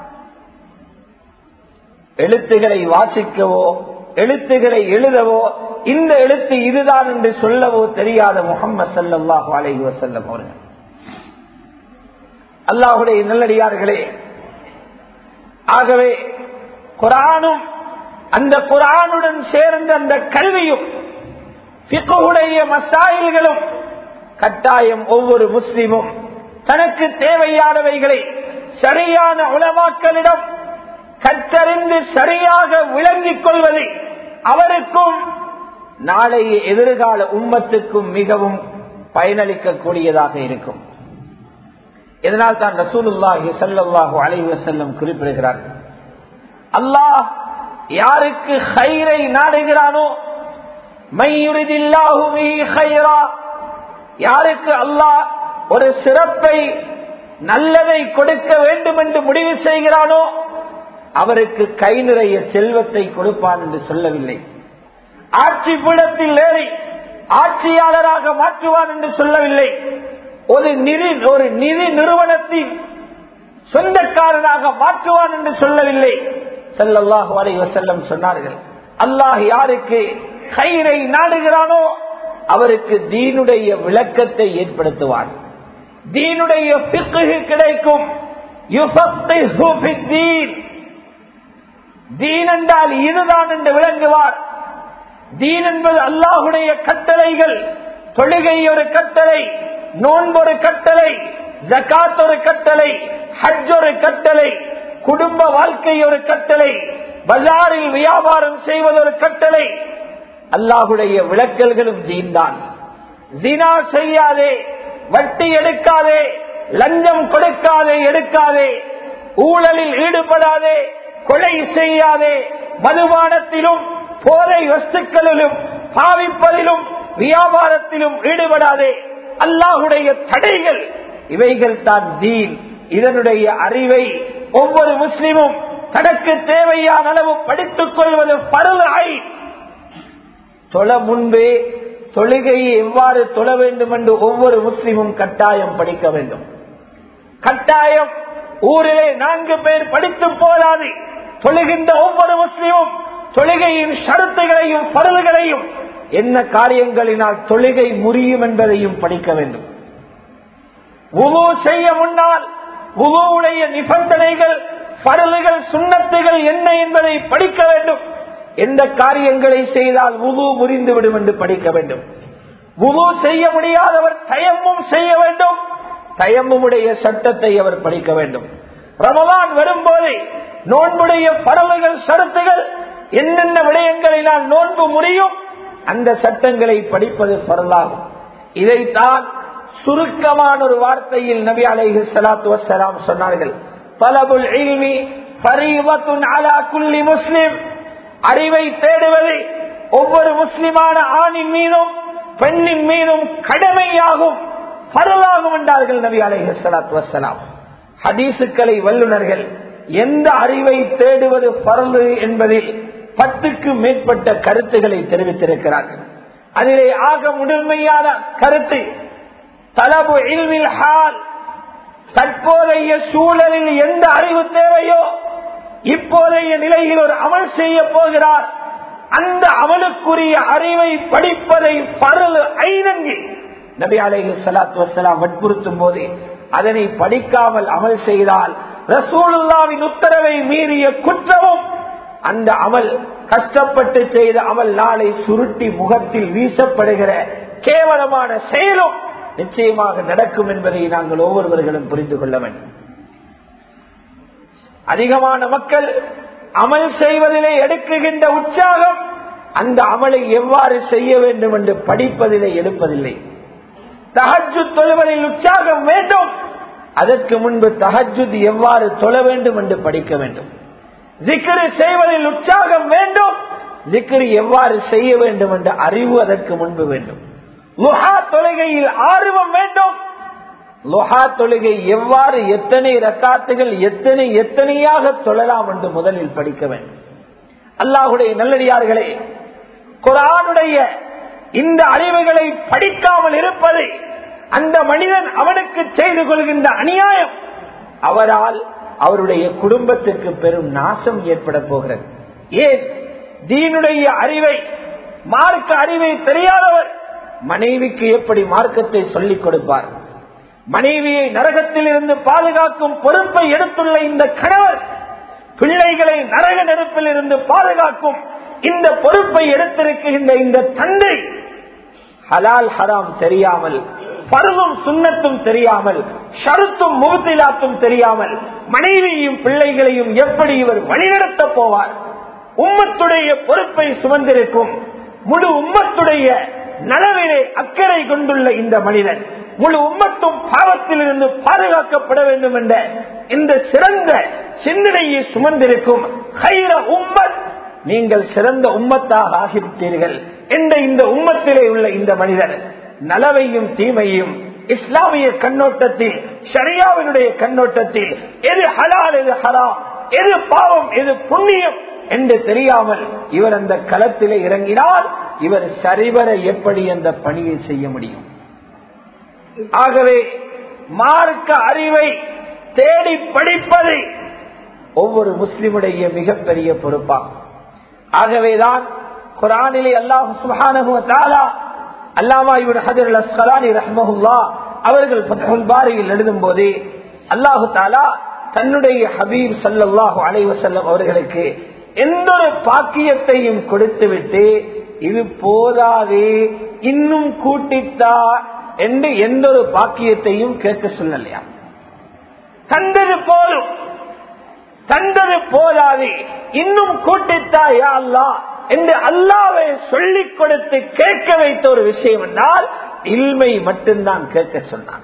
எழுத்துக்களை வாசிக்கவோ எழுத்துக்களை எழுதவோ இந்த எழுத்து இதுதான் என்று சொல்லவோ தெரியாத முகம்மது சல்லாஹூ அலைஹி வசல்லம் அவர்கள் அல்லாஹுடைய நல்லடியார்களே ஆகவே குரானும் அந்த குரானுடன் சேர்ந்த அந்த கல்வியும் பிக்குடைய மசாயில்களும் கட்டாயம் ஒவ்வொரு முஸ்லிமும் தனக்கு தேவையானவைகளை சரியான உலமாக்களிடம் கற்றறிந்து சரியாக விளங்கிக் கொள்வது அவருக்கும் நாளைய எதிர்கால உம்மத்துக்கும் மிகவும் பயனளிக்கக்கூடியதாக இருக்கும் இதனால் தான் ரசூலுல்லாஹி சல்லாஹு அலைவ செல்லம் குறிப்பிடுகிறார்கள் அல்லாஹ் யாருக்கு ஹைரை நாடுகிறானோ யாருக்கு அல்லாஹ் ஒரு சிறப்பை நல்லதை கொடுக்க வேண்டும் என்று முடிவு செய்கிறானோ அவருக்கு கை நிறைய செல்வத்தை கொடுப்பான் என்று சொல்லவில்லை ஆட்சி பீடத்தில் ஏறி ஆட்சியாளராக மாற்றுவான் என்று சொல்லவில்லை ஒரு நிதி ஒரு நிதி நிறுவனத்தின் சொந்தக்காரனாக மாற்றுவான் என்று சொல்லவில்லை செல்லல்லாஹு அலைஹி வஸல்லம் சொன்னார்கள் அல்லாஹ் யாருக்கு கயிறை நாடுகிறானோ அவருக்கு தீனுடைய விளக்கத்தை ஏற்படுத்துவான் தீனுடைய பிக்கு கிடைக்கும் யுஃபக்ஹு ஃபித்தீன். தீன் என்றால் இதுதான் என்று விளங்குவார் தீன் என்பது அல்லாஹுடைய கட்டளைகள் தொழுகை ஒரு கட்டளை நோன்பு ஒரு கட்டளை ஜகாத் ஒரு கட்டளை ஹஜ் ஒரு கட்டளை குடும்ப வாழ்க்கை ஒரு கட்டளை பஜாரில் வியாபாரம் செய்வது ஒரு கட்டளை அல்லாஹுடைய விளக்கல்களும் தீன் தான் தினா செய்யாதே வட்டி எடுக்காதே லஞ்சம் கொடுக்காதே எடுக்காதே ஊழலில் ஈடுபடாதே கொலை செய்யாதே மதுபானத்திலும் போதை வஸ்துக்களிலும் பாவிப்பதிலும் வியாபாரத்திலும் ஈடுபடாதே அல்லாஹுடைய தடைகள் இவைகள் தான் தீன் இதனுடைய அறிவை ஒவ்வொரு முஸ்லிமும் தனக்கு தேவையான அளவு படித்துக் கொள்வது பருளாய் தொழ முன்பே தொழுகையை எவ்வாறு தொழ வேண்டும் என்று ஒவ்வொரு முஸ்லிமும் கட்டாயம் படிக்க வேண்டும் கட்டாயம் ஊரிலே நான்கு பேர் படித்து போதாது தொழுகின்ற ஒவ்வொரு முஸ்லிமும் தொழுகையின் ஷரத்துகளையும் பருதுகளையும் என்ன காரியங்களினால் தொழுகை முறியும் என்பதையும் படிக்க வேண்டும் உது செய்ய முன்னால் உதுவுடைய நிபந்தனைகள் பரலுகள் சுண்ணத்துகள் என்ன என்பதை படிக்க வேண்டும் எந்த காரியங்களை செய்தால் உது முறிந்துவிடும் என்று படிக்க வேண்டும் உது செய்ய முடியாதவர் தயமும் செய்ய வேண்டும் தயமுடைய சட்டத்தை அவர் படிக்க வேண்டும் ரமலான் வரும்போது நோன்புடைய பரவுகள் சரத்துகள் என்னென்ன விடயங்களினால் நோன்பு முடியும் அந்த சட்டங்களை படிப்பது பரலாகும் இதைத்தான் சுருக்கமான ஒரு வார்த்தையில் நபி அலைஹி சலாத்து வசலாம் சொன்னார்கள் பலபுல் இல்மி பரீவத்துன் அலா குல்லி முஸ்லிம் அறிவை தேடுவது ஒவ்வொரு முஸ்லிமான ஆணின் மீதும் பெண்ணின் மீதும் கடமையாகும் பரலாகும் என்றார்கள் நபி அலைஹி சலாத்து வசலாம் ஹதீசுக்களை வல்லுநர்கள் எந்த அறிவை தேடுவது பரலு என்பதில் பத்துக்கு மேற்பட்ட கருத்துக்களை தெரிவித்திருக்கிறார்கள் அதிலே ஆக முதன்மையான கருத்து தலபு இல்வில் ஹால் தற்போதைய சூழலில் எந்த அறிவு தேவையோ இப்போதைய நிலையில் ஒரு அமல் செய்ய போகிறார் அந்த அமலுக்குரிய அறிவை படிப்பதை பரல் ஐநங்கி நபி அலைஹி சலாத்து வசலாம் வற்புறுத்தும் போது அதனை படிக்காமல் அமல் செய்தால் ரசூலுல்லாவின் உத்தரவை மீறிய குற்றமும் அந்த அமல் கஷ்டப்பட்டு செய்த அமல் நாளை சுருட்டி முகத்தில் வீசப்படுகிற கேவலமான செயலும் நிச்சயமாக நடக்கும் என்பதை நாங்கள் ஒவ்வொருவர்களும் புரிந்து கொள்ள வேண்டும் அதிகமான மக்கள் அமல் செய்வதிலே எடுக்குகின்ற உற்சாகம் அந்த அமலை எவ்வாறு செய்ய வேண்டும் என்று படிப்பதிலே எடுப்பதில்லை தகஜு தொழுவதில் உற்சாகம் வேண்டும் அதற்கு முன்பு தகஜுத் எவ்வாறு தொழ வேண்டும் என்று படிக்க வேண்டும் திக்ரு செய்வதில் உற்சாகம் வேண்டும் திக்ரு எவ்வாறு செய்ய வேண்டும் என்ற அறிவு அதற்கு முன்பு வேண்டும் லுஹா தொழுகையில் ஆர்வம் வேண்டும் லுஹா தொழுகை எவ்வாறு எத்தனை ரக்காத்துகள் எத்தனை எத்தனையாக தொழலாம் என்று முதலில் படிக்க வேண்டும் அல்லாஹுடைய நல்லடியார்களே குரானுடைய இந்த அறிவுகளை படிக்காமல் இருப்பதை அந்த மனிதன் அவனுக்கு செய்து கொள்கின்ற அநியாயம் அவரால் அவருடைய குடும்பத்திற்கு பெரும் நாசம் ஏற்பட போகிறது ஏன் தீனுடைய அறிவை மார்க்க அறிவை தெரியாதவர் மனைவிக்கு எப்படி மார்க்கத்தை சொல்லிக் கொடுப்பார் மனைவியை நரகத்தில் இருந்து பாதுகாக்கும் பொறுப்பை எடுத்துள்ள இந்த கணவர் பிள்ளைகளை நரக நெருப்பில் இருந்து பாதுகாக்கும் இந்த பொறுப்பை எடுத்திருக்கின்ற இந்த தந்தை ஹலால் ஹராம் தெரியாமல் பருவம் சுண்ணத்தும் தெரியாமல் ஷருத்தும் முகத்திலாத்தும் தெரியாமல் மனைவியையும் பிள்ளைகளையும் எப்படி இவர் வழிநடத்த போவார் உம்மத்துடைய பொறுப்பை சுமந்திருக்கும் முழு உம்மத்துடைய நலவிலே அக்கறை கொண்டுள்ள இந்த மனிதன் முழு உம்மத்தும் பாவத்தில் இருந்து பாதுகாக்கப்பட வேண்டும் என்ற இந்த சிறந்த சிந்தனையை சுமந்திருக்கும் ஹைர உம்மத் நீங்கள் சிறந்த உம்மத்தாக ஆகிவிட்டீர்கள் என்ற இந்த உம்மத்திலே உள்ள இந்த மனிதர் நலவையும் தீமையும் இஸ்லாமிய கண்ணோட்டத்தில் ஷரியாவினுடைய கண்ணோட்டத்தில் எது ஹலால் எது ஹராம் எது பாவம் எது புண்ணியம் என்று தெரியாமல் இவர் அந்த களத்திலே இறங்கினால் இவர் சரிவர எப்படி அந்த பணியை செய்ய முடியும் ஆகவே மார்க்க அறிவை தேடி படிப்பது ஒவ்வொரு முஸ்லிமுடைய மிகப்பெரிய பொறுப்பாகும் ஆகவேதான் குரானிலே அல்லாஹு சுஹானகுவத்தாலா அல்லாமா இவன் ஹஜர் அஸ்கலானி ரஹ்மஹுல்லா அவர்கள் பத்தகுல் பாரியில் எழுதும் போதே அல்லாஹு தாலா தன்னுடைய ஹபீப் சல்லாஹூ அலைவசல்லம் அவர்களுக்கு எந்த ஒரு பாக்கியத்தையும் கொடுத்துவிட்டு இது போதாதே இன்னும் கூட்டித்தா என்று எந்த ஒரு பாக்கியத்தையும் கேட்க சொல்லலையா தந்தது போலும் தந்தது போதாது இன்னும் கூட்டித்தா யா அல்லா என்று அல்லாவை சொல்லிக் கொடுத்து கேட்க வைத்த ஒரு விஷயம் என்றால் இல்மை மட்டும்தான் கேட்க சொன்னான்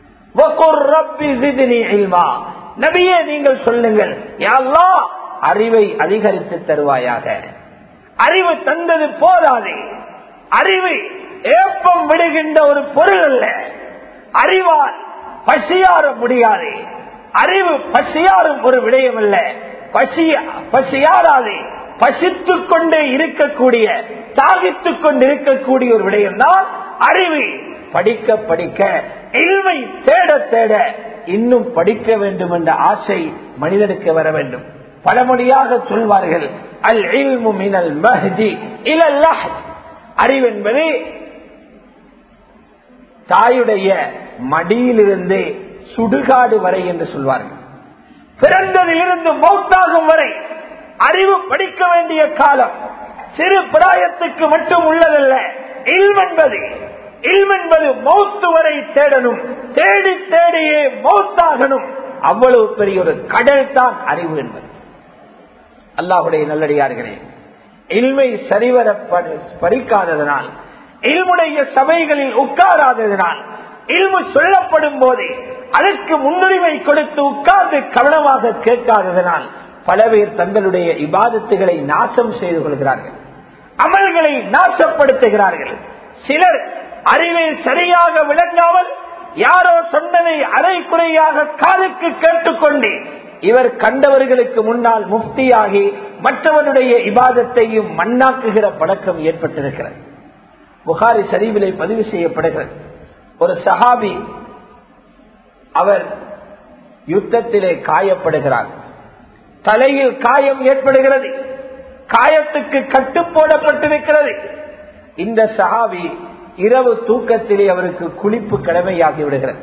நபியே நீங்கள் சொல்லுங்கள் யாழ்லா அறிவை அதிகரித்து தருவாயாக அறிவு தந்தது போதாது அறிவு ஏப்பம் விடுகின்ற ஒரு பொருள் அல்ல அறிவால் பசியாற முடியாது அறிவு பசியாரும் ஒரு விடயம் அல்ல பசி பசியாராது பசித்துக் கொண்டே இருக்கக்கூடிய தாகித்துக் கொண்டு இருக்கக்கூடிய ஒரு விடயம் தான் அறிவு படிக்க படிக்க இல்மை தேட தேட இன்னும் படிக்க வேண்டும் என்ற ஆசை மனிதனுக்கு வர வேண்டும் பழமொழியாக சொல்வார்கள் அல் இல்மு மினல் மஹ்தி இலல் அறிவு என்பது தாயுடைய மடியிலிருந்து சுடுகாடு வரை என்று சொல்வார்கள் பிறந்ததிலிருந்து மௌத்தாகும் வரை அறிவு படிக்க வேண்டிய காலம் சிறு பிராயத்துக்கு மட்டும் உள்ளதல்ல இல்மென்பது இல்மென்பது மௌத்து வரை தேடணும் தேடி தேடியே மௌத்தாகணும் அவ்வளவு பெரிய ஒரு கடல் தான் அறிவு என்பது அல்லாஹுடைய நல்லடியார்களே இல்மை சரிவர படிக்காததனால் இல்முடைய சபைகளில் உட்காராததனால் இல்மு சொல்லப்படும் போது அதற்கு முன்னுரிமை கொடுத்து உட்கார்ந்து கவனமாக கேட்காததனால் பல பேர் தங்களுடைய இபாதத்துகளை நாசம் செய்து கொள்கிறார்கள் அமல்களை நாசப்படுத்துகிறார்கள் சிலர் அறிவை சரியாக விளங்காமல் யாரோ சொன்னதை அரை குறையாக காதுக்கு கேட்டுக்கொண்டு இவர் கண்டவர்களுக்கு முன்னால் முஃப்தியாகி மற்றவருடைய இபாதத்தையும் மண்ணாக்குகிற பழக்கம் ஏற்பட்டிருக்கிறது புகாரி சரிவிலை பதிவு செய்யப்படுகிறது ஒரு சஹாபி அவர் யுத்தத்திலே காயப்படுகிறார் தலையில் காயம் ஏற்படுகிறது காயத்துக்கு கட்டு போடப்பட்டிருக்கிறது இந்த சஹாபி இரவு தூக்கத்திலே அவருக்கு குளிப்பு கடமையாகி விடுகிறது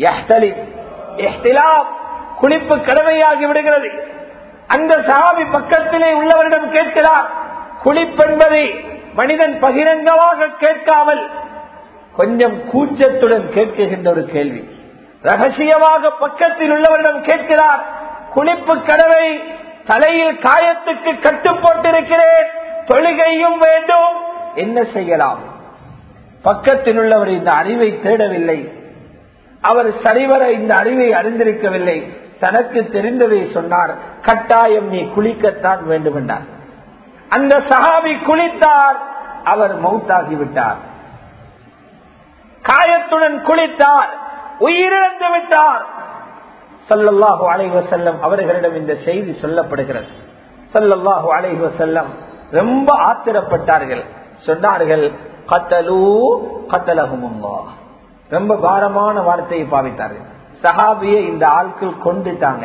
குளிப்பு கடமையாகி விடுகிறது அந்த சஹாபி பக்கத்திலே உள்ளவரிடம் கேட்கிறார் குளிப்பென்பதை மனிதன் பகிரங்கமாக கேட்காமல் கொஞ்சம் கூச்சத்துடன் கேட்கின்ற ஒரு கேள்வி ரகசியமாக பக்கத்தில் உள்ளவரிடம் கேட்கிறார் குளிப்பு கடவை தலையில் காயத்துக்கு கட்டு போட்டிருக்கிறேன் தொழுகையும் வேண்டும் என்ன செய்யலாம் பக்கத்தில் உள்ளவர் இந்த அறிவை தேடவில்லை அவர் சரிவர இந்த அறிவை அறிந்திருக்கவில்லை தனக்கு தெரிந்ததை சொன்னார் கட்டாயம் நீ குளிக்கத்தான் வேண்டும் என்றார் அந்த சஹாபி குளித்தார் அவர் மௌத்தாகிவிட்டார் காயத்துடன் குளித்தார் உயிரிழந்து விட்டார் சல்லல்லாஹு அலைஹி வசல்லம் அவர்களிடம் இந்த செய்தி சொல்லப்படுகிறது சல்லல்லாஹு அலைஹி வசல்லம் ரொம்ப ஆத்திரப்பட்டார்கள் சொன்னார்கள் கத்தலூ கத்தலகுமுல்லா ரொம்ப பாரமான வார்த்தையை பாவித்தார்கள் சஹாபியை இந்த ஆட்கள் கொண்டுட்டாங்க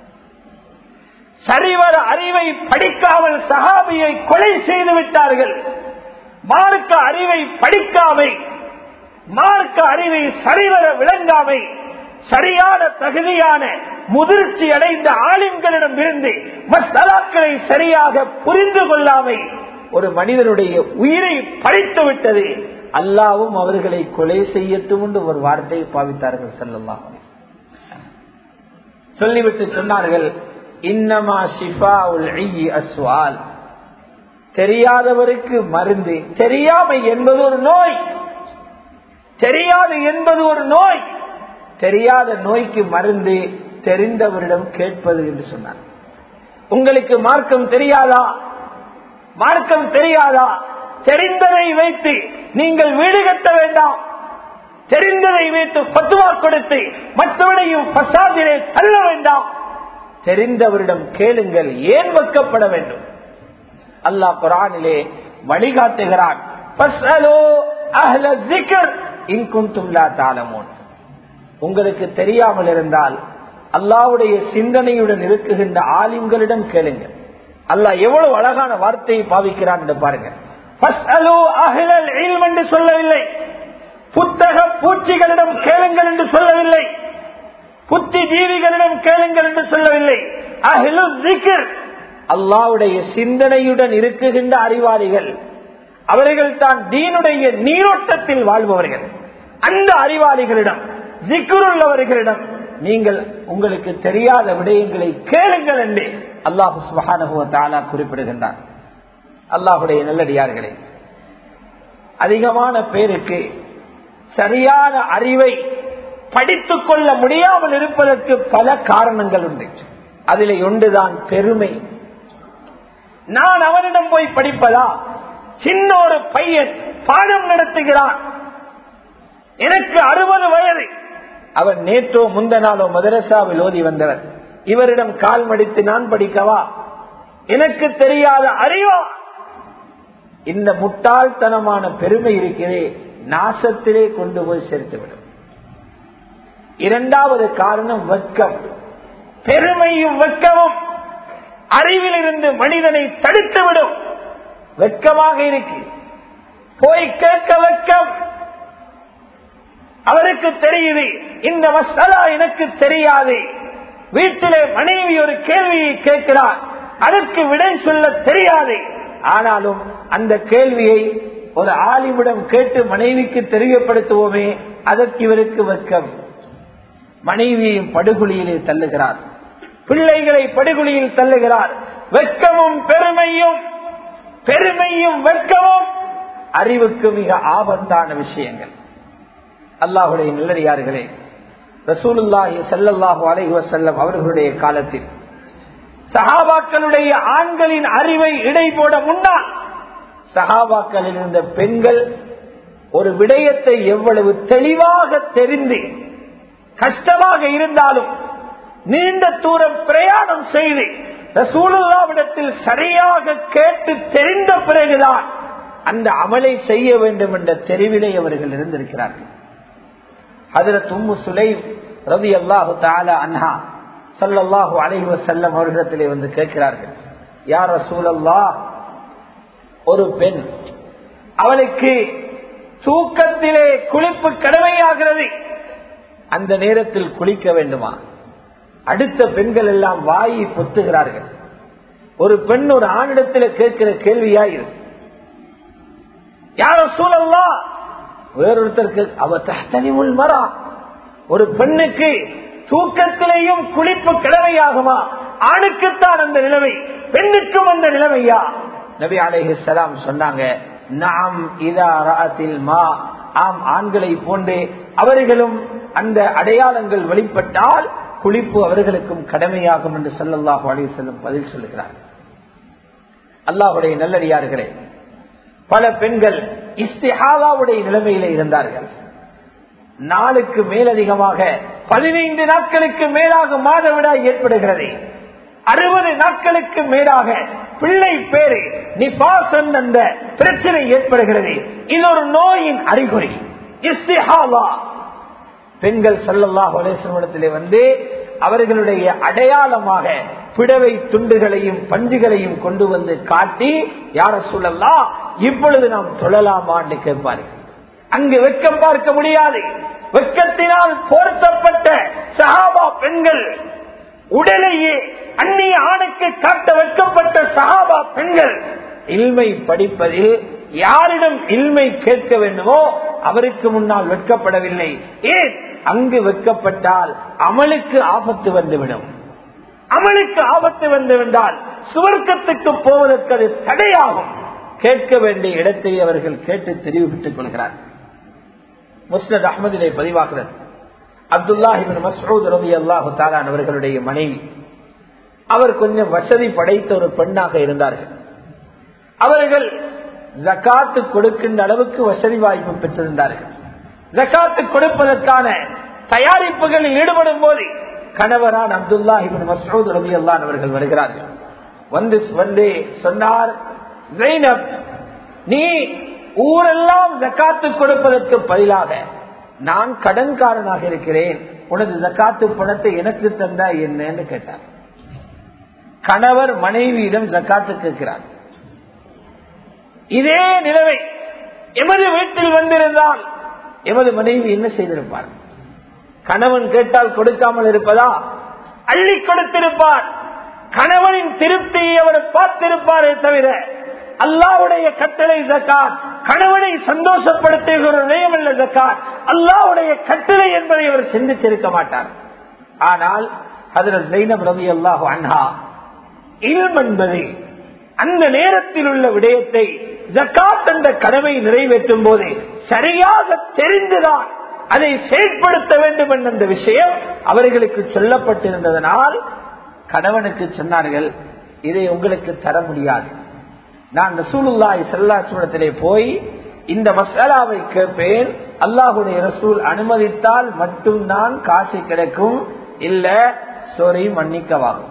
சரிவர அறிவை படிக்காமல் சஹாபியை கொலை செய்து விட்டார்கள் மார்க்க அறிவை படிக்காமை மார்க்க அறிவை சரிவர விளங்காமை சரியான தகுதியான முதிர்ச்சி அடைந்த ஆலிம்களிடம் இருந்து மசாலாக்களை சரியாக புரிந்து கொள்ளாமை ஒரு மனிதனுடைய உயிரை பறித்து விட்டது அல்லாவும் அவர்களை கொலை செய்யட்டும் என்று ஒரு வார்த்தையை பாவித்தார்கள் செல்லலாம் சொல்லிவிட்டு சொன்னார்கள் இன்னமா ஷிஃபா உல் அஸ்வால் தெரியாதவருக்கு மருந்து தெரியாமை என்பது ஒரு நோய் தெரியாது என்பது ஒரு நோய் தெரியாத நோய்க்கு மருந்து தெரிந்தவரிடம் கேட்பது என்று சொன்னார் உங்களுக்கு மார்க்கம் தெரியாதா மார்க்கம் தெரியாதா தெரிந்ததை வைத்து நீங்கள் வீடு கட்ட வேண்டாம் தெரிந்ததை வைத்து பத்துவா கொடுத்து மற்றவனையும் பசாதிலே தள்ள வேண்டாம் தெரிந்தவரிடம் கேளுங்கள் ஏன் வைக்கப்பட வேண்டும் அல்லாஹ் குரானிலே வழிகாட்டுகிறான் உங்களுக்கு தெரியாமல் இருந்தால் அல்லாவுடைய சிந்தனையுடன் இருக்குகின்ற ஆலிம்களிடம் கேளுங்கள் அல்லாஹ் எவ்வளவு அழகான வார்த்தையை பாவிக்கிறான் என்று பாருங்க என்று சொல்லவில்லை புத்தக பூச்சிகளிடம் கேளுங்கள் என்று சொல்லவில்லை புத்தி ஜீவிகளிடம் கேளுங்கள் என்று சொல்லவில்லை அஹ்லு ஜிக்ர் அல்லாவுடைய சிந்தனையுடன் இருக்குகின்ற அறிவாளிகள் அவர்கள் தான் தீனுடைய நீரோட்டத்தில் வாழ்பவர்கள் அந்த அறிவாளிகளிடம் ஜிக்குருள்ளவர்களிடம் நீங்கள் உங்களுக்கு தெரியாத விடயங்களை கேளுங்கள் என்று அல்லாஹு சுபகானுவத்தாலா குறிப்பிடுகின்றார் அல்லாஹுடைய நல்லடியார்களே அதிகமான பேருக்கு சரியான அறிவை படித்துக் கொள்ள முடியாமல் இருப்பதற்கு பல காரணங்கள் உண்டு அதில் ஒன்றுதான் பெருமை நான் அவனிடம் போய் படிப்பதா சின்ன ஒரு பையன் பாடம் நடத்துகிறான் எனக்கு அறுபது வயது அவர் நேற்றோ முந்த நாளோ மதரசாவில் ஓதி வந்தவர் இவரிடம் கால் மடித்து நான் படிக்கவா எனக்கு தெரியாத அறிவா இந்த முட்டாள்தனமான பெருமை இருக்கிறே நாசத்திலே கொண்டு போய் சேர்த்துவிடும் இரண்டாவது காரணம் வெட்கம் பெருமையும் வெட்கமும் அறிவில் இருந்து மனிதனை தடுத்துவிடும் வெட்கமாக இருக்கு போய் கேட்க வெட்கம் அவருக்கு தெரியுது இந்த மசாலா எனக்கு தெரியாது வீட்டிலே மனைவி ஒரு கேள்வியை கேட்கிறார் அதற்கு விடை சொல்ல தெரியாது ஆனாலும் அந்த கேள்வியை ஒரு ஆலிமிடம் கேட்டு மனைவிக்கு தெரியப்படுத்துவோமே அதற்கு இவருக்கு வெக்கம் மனைவியையும் படுகொலியிலே தள்ளுகிறார் பிள்ளைகளை படுகொலியில் தள்ளுகிறார் வெக்கமும் பெருமையும் பெருமையும் வெட்கமும் அறிவுக்கு மிக ஆபத்தான விஷயங்கள் அல்லாஹுடைய நல்லடியார்களே ரசூலுல்லாஹி ஸல்லல்லாஹு அலைஹி வஸல்லம் அவர்களுடைய காலத்தில் சஹாபாக்களுடைய ஆண்களின் அறிவை இடை போட முன்னால் சஹாபாக்களில் இருந்த பெண்கள் ஒரு விடயத்தை எவ்வளவு தெளிவாக தெரிந்து கஷ்டமாக இருந்தாலும் நீண்ட தூரம் பிரயாணம் செய்து ரசூலுல்லாவிடத்தில் சரியாக கேட்டு தெரிந்த பிறகுதான் அந்த அமலை செய்ய வேண்டும் என்ற தெரிவிலே அவர்கள் இருந்திருக்கிறார்கள் அதில் தும்மு சுலை ரவி அல்லாஹு தாலா அன்ஹா சல்லாஹூ அலைஹி வசல்லம் அவர்களிடத்திலே வந்து கேட்கிறார்கள் யார் ரசூலல்லா ஒரு பெண் அவளுக்கு தூக்கத்திலே குளிப்பு கடமையாகிறது அந்த நேரத்தில் குளிக்க வேண்டுமா அடுத்த பெண்கள் எல்லாம் வாயை பொத்துகிறார்கள் ஒரு பெண் ஒரு ஆணிடத்தில் கேட்கிற கேள்வியா இருக்கு யார சூழல்லா வேறொருத்தருக்கு அவ தனி மரா ஒரு பெண்ணுக்கு தூக்கத்திலேயும் குளிப்பு கிழமையாகுமா ஆணுக்குத்தான் அந்த நிலைமை பெண்ணுக்கும் அந்த நிலைமையா நபி அலேஹி சலாம் சொன்னாங்க நாம் இதாரத்தில் மா ஆம் ஆண்களை போன்றே அவர்களும் அந்த அடையாளங்கள் வெளிப்பட்டால் குளிப்பு அவர்களுக்கும் கடமையாகும் என்று சொல்லல்லாஹு அலைஹி செல்லும் பதில் சொல்லுகிறார் அல்லாஹுடைய நல்லடியார்களே பல பெண்கள் இஸ்திஹாலாவுடைய நிலைமையில இருந்தார்கள் நாளுக்கு மேலதிகமாக பதினைந்து நாட்களுக்கு மேலாக மாதவிடாய் ஏற்படுகிறது அறுபது நாட்களுக்கு மேலாக பிள்ளை பேரு நிபாஸ் அந்த பிரச்சனை ஏற்படுகிறது இது ஒரு நோயின் அறிகுறி இஸ்திஹாலா பெண்கள் சல்லல்லாஹ் அலேசனிடத்திலே வந்து அவர்களுடைய அடையாளமாக பிடவை துண்டுகளையும் பஞ்சுகளையும் கொண்டு வந்து காட்டி யார சொல்லலாம் இப்பொழுது நாம் தொழலாமான்னு கேட்பார்கள் அங்கு வெக்கம் பார்க்க முடியாது வெக்கத்தினால் போர்த்தப்பட்ட சஹாபா பெண்கள் உடலையே அந்நிய ஆணுக்கு காட்ட வைக்கப்பட்ட சஹாபா பெண்கள் இல்மை படிப்பதில் யாரிடம் இல்மை கேட்க வேண்டுமோ அவருக்கு முன்னால் வெட்கப்படவில்லை ஏன் அங்கு வெட்கப்பட்டால் அமலுக்கு ஆபத்து வந்துவிடும் அமலுக்கு ஆபத்து வந்துவிட்டால் சுவர்க்கத்துக்கு போவதற்கு அது தடையாகும் கேட்க வேண்டிய இடத்தை அவர்கள் கேட்டு தெரிவித்துக் கொள்கிறார் முஸ்னத் அஹமதிலே பதிவாகிறது அப்துல்லாஹிபின் மசூத் ரவி அல்லாஹு தாலான் அவர்களுடைய மனைவி அவர் கொஞ்சம் வசதி படைத்த ஒரு பெண்ணாக இருந்தார்கள் அவர்கள் ஜக்காத்து கொடுக்கின்ற அளவுக்கு வசதி வாய்ப்பு பெற்றிருந்தார்கள் ஜக்காத்து கொடுப்பதற்கான தயாரிப்புகளில் ஈடுபடும் போது கணவரான் அப்துல்லாஹிபின் மசூத் ரவி அல்லான் அவர்கள் வருகிறார்கள் வந்து வந்து சொன்னார் ஜெய்னப் நீ ஊரெல்லாம் ஜக்காத்து கொடுப்பதற்கு பதிலாக நான் கடன்காரனாக இருக்கிறேன் உனது ஜக்காத்து பணத்தை எனக்கு தந்தா என்னன்னு கேட்டார் கணவர் மனைவியிடம் ஜக்காத்து கேட்கிறார் இதே நிலைமை எமது வீட்டில் வந்திருந்தால் எமது மனைவி என்ன செய்திருப்பார் கணவன் கேட்டால் கொடுக்காமல் இருப்பதா அள்ளி கொடுத்திருப்பார் கணவனின் திருப்தியை அவர் பார்த்திருப்பாரே தவிர அல்லாவுடைய கட்டளை ஜக்காத் கணவனை சந்தோஷப்படுத்துகிற நியமல்ல ஜக்காத் அல்லாவுடைய கட்டளை என்பதை அவர் சிந்தித்திருக்க மாட்டார் ஆனால் அதில் ஜெயினப் ரவி அல்லாஹு அன்ஹா இல்ம் என்பது அந்த நேரத்தில் உள்ள விடயத்தை ஜக்காத் என்ற கடமை நிறைவேற்றும் போது சரியாக தெரிந்துதான் அதை செயல்படுத்த வேண்டும் என்ற அந்த விஷயம் அவர்களுக்கு சொல்லப்பட்டிருந்ததனால் கணவனுக்கு சொன்னார்கள் இதை உங்களுக்கு தர முடியாது நான் ரசூலுல்லாய் செல்லாசுடத்திலே போய் இந்த மசாலாவை கேட்பேன் அல்லாஹுடைய ரசூல் அனுமதித்தால் மட்டும் தான் காசு கிடைக்கும் இல்ல சோரி மன்னிக்கவாகும்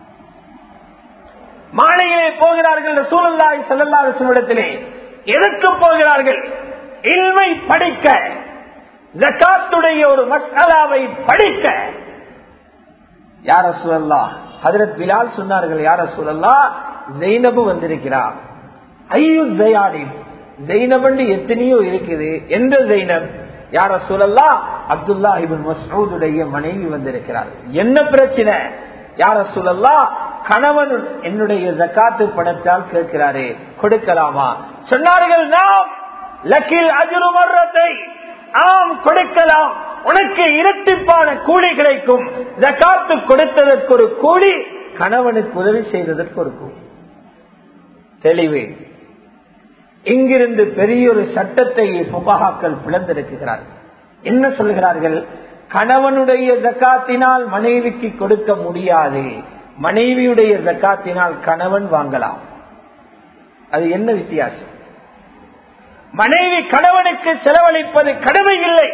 மாலையிலே போகிறார்கள் ரசூலுல்லாய் செல்லல்லாசுடத்திலே எதற்கு போகிறார்கள் இல்மை படிக்க ஜக்காத்துடைய ஒரு மசாலாவை படிக்க யார சூழல்லா ஹதரத் பிலால் சொன்னார்கள் யார சூழல்லா ஜெயினபு வந்திருக்கிறார் ஐயோ ஜெயானி ஜெயினபண்டு எத்தனையோ இருக்குது எந்த ஜெயினப் யார சூழல்லா அப்துல்லா இபின் மசூதுடைய மனைவி வந்திருக்கிறார் என்ன பிரச்சனை யார சூழல்லா கணவன் என்னுடைய ஜக்காத்து பணத்தால் கேட்கிறாரே கொடுக்கலாமா சொன்னார்கள் நாம் லக்கில் அஜுரு மர்றத்தை ஆம் கொடுக்கலாம் உனக்கு இரட்டிப்பான கூலி கிடைக்கும் ஜக்காத்து கொடுத்ததற்கு ஒரு கூலி கணவனுக்கு உதவி செய்ததற்கு ஒரு கூலி தெளிவு இங்கிருந்து பெரிய ஒரு சட்டத்தை புகாக்கள் பிளந்திருக்கிறார்கள் என்ன சொல்கிறார்கள் கணவனுடைய ஜக்காத்தினால் மனைவிக்கு கொடுக்க முடியாது மனைவியுடைய ஜக்காத்தினால் கணவன் வாங்கலாம் அது என்ன வித்தியாசம் மனைவி கணவனுக்கு செலவழிப்பது கடமை இல்லை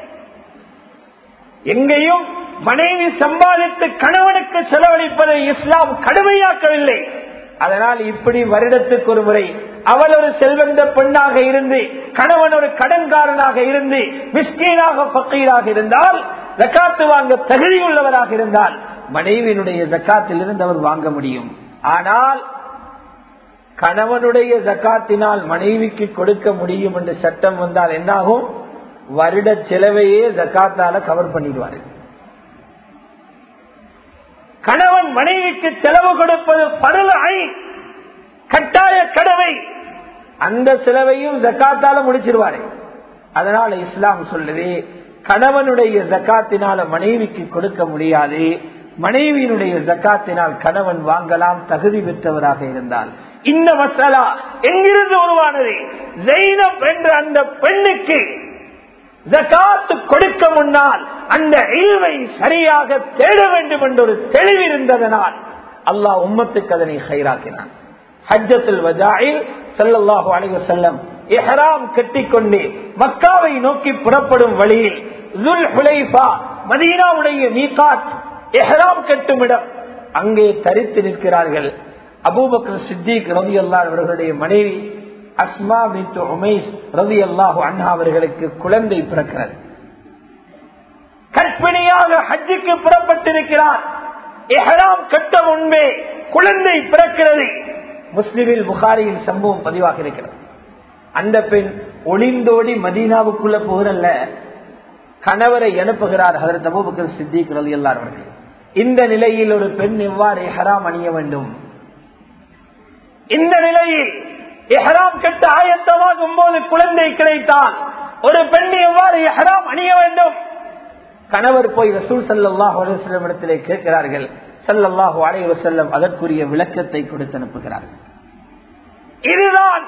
எங்கேயும் மனைவி சம்பாதித்து கணவனுக்கு செலவழிப்பதை இஸ்லாம் கடுமையாக்கவில்லை அதனால் இப்படி வருடத்துக்கு ஒரு முறை அவள் ஒரு செல்வந்த பெண்ணாக இருந்து கணவன் ஒரு கடன்காரனாக இருந்து மிஸ்கீனாக பக்கீராக இருந்தால் ஜக்காத்து வாங்க தகுதியுள்ளவராக இருந்தால் மனைவியினுடைய ஜக்காத்தில் இருந்து அவர் வாங்க முடியும் ஆனால் கணவனுடைய ஜக்காத்தினால் மனைவிக்கு கொடுக்க முடியும் என்று சட்டம் வந்தால் என்னாகும் வருட செலவையே ஜக்காத்தால கவர் பண்ணிடுவாரு கணவன் மனைவிக்கு செலவு கொடுப்பது பருவ ஐ கட்டாய கடமை அந்த செலவையும் ஜக்காத்தால முடிச்சிருவாரு அதனால இஸ்லாம் சொல்லுது கணவனுடைய ஜக்காத்தினால மனைவிக்கு கொடுக்க முடியாது மனைவியினுடைய ஜக்காத்தினால் கணவன் வாங்கலாம் தகுதி பெற்றவராக இருந்தால் இந்த மசாலா எங்கிருந்து உருவானது ஜெயினப் என்ற அந்த பெண்ணுக்கு ஜக்காத்து கொடுக்க முன்னால் அந்த இல்வை சரியாக தேட வேண்டும் என்ற ஒரு தெளிவு இருந்ததனால் அல்லாஹ் உம்மத்துக்கு அதனை ஹைராக்கினான் ஹஜ்ஜத்துல் வஜாயில் சல்லல்லாஹு அலைஹி செல்லம் எஹராம் கட்டிக்கொண்டு மக்காவை நோக்கி புறப்படும் வழியில் ஜுல் ஹுலைஃபா மதீனாவுடைய மீகாத் எஹராம் கட்டும் இடம் அங்கே தரித்து நிற்கிறார்கள் அபூபக்கர் சித்திக் ரவி அல்லா அவர்களுடைய மனைவி அஸ்மா பின் உமேஷ் ரவி அல்லாஹு அண்ணா அவர்களுக்கு குழந்தை பிறக்கிறது கற்பிணியாக ஹஜ்ஜுக்கு புறப்பட்டிருக்கிறார் எஹராம் கட்ட முன்பே குழந்தை பிறக்கிறது முஸ்லிமில் புகாரியின் சம்பவம் பதிவாக இருக்கிறது அந்த பெண் ஒளிந்தோடி மதீனாவுக்குள்ள போகிறல்ல கணவரை அனுப்புகிறார் ஹதரத் அபூபக்கர் சித்திக் ரவி அவர்கள் இந்த நிலையில் ஒரு பெண் எவ்வாறு எஹராம் அணிய வேண்டும் இந்த நிலையில் எஹராம் கட்ட ஆயத்தமாகும் போது குழந்தை கிடைத்தால் ஒரு பெண் எவ்வாறு எஹராம் அணிய வேண்டும் கணவர் போய் ரசூல் சல்லாஹ் அலுவலம் இடத்திலே கேட்கிறார்கள் சல்லல்லாஹு அலைஹி வஸல்லம் அதற்குரிய விளக்கத்தை கொடுத்து அனுப்புகிறார்கள் இதுதான்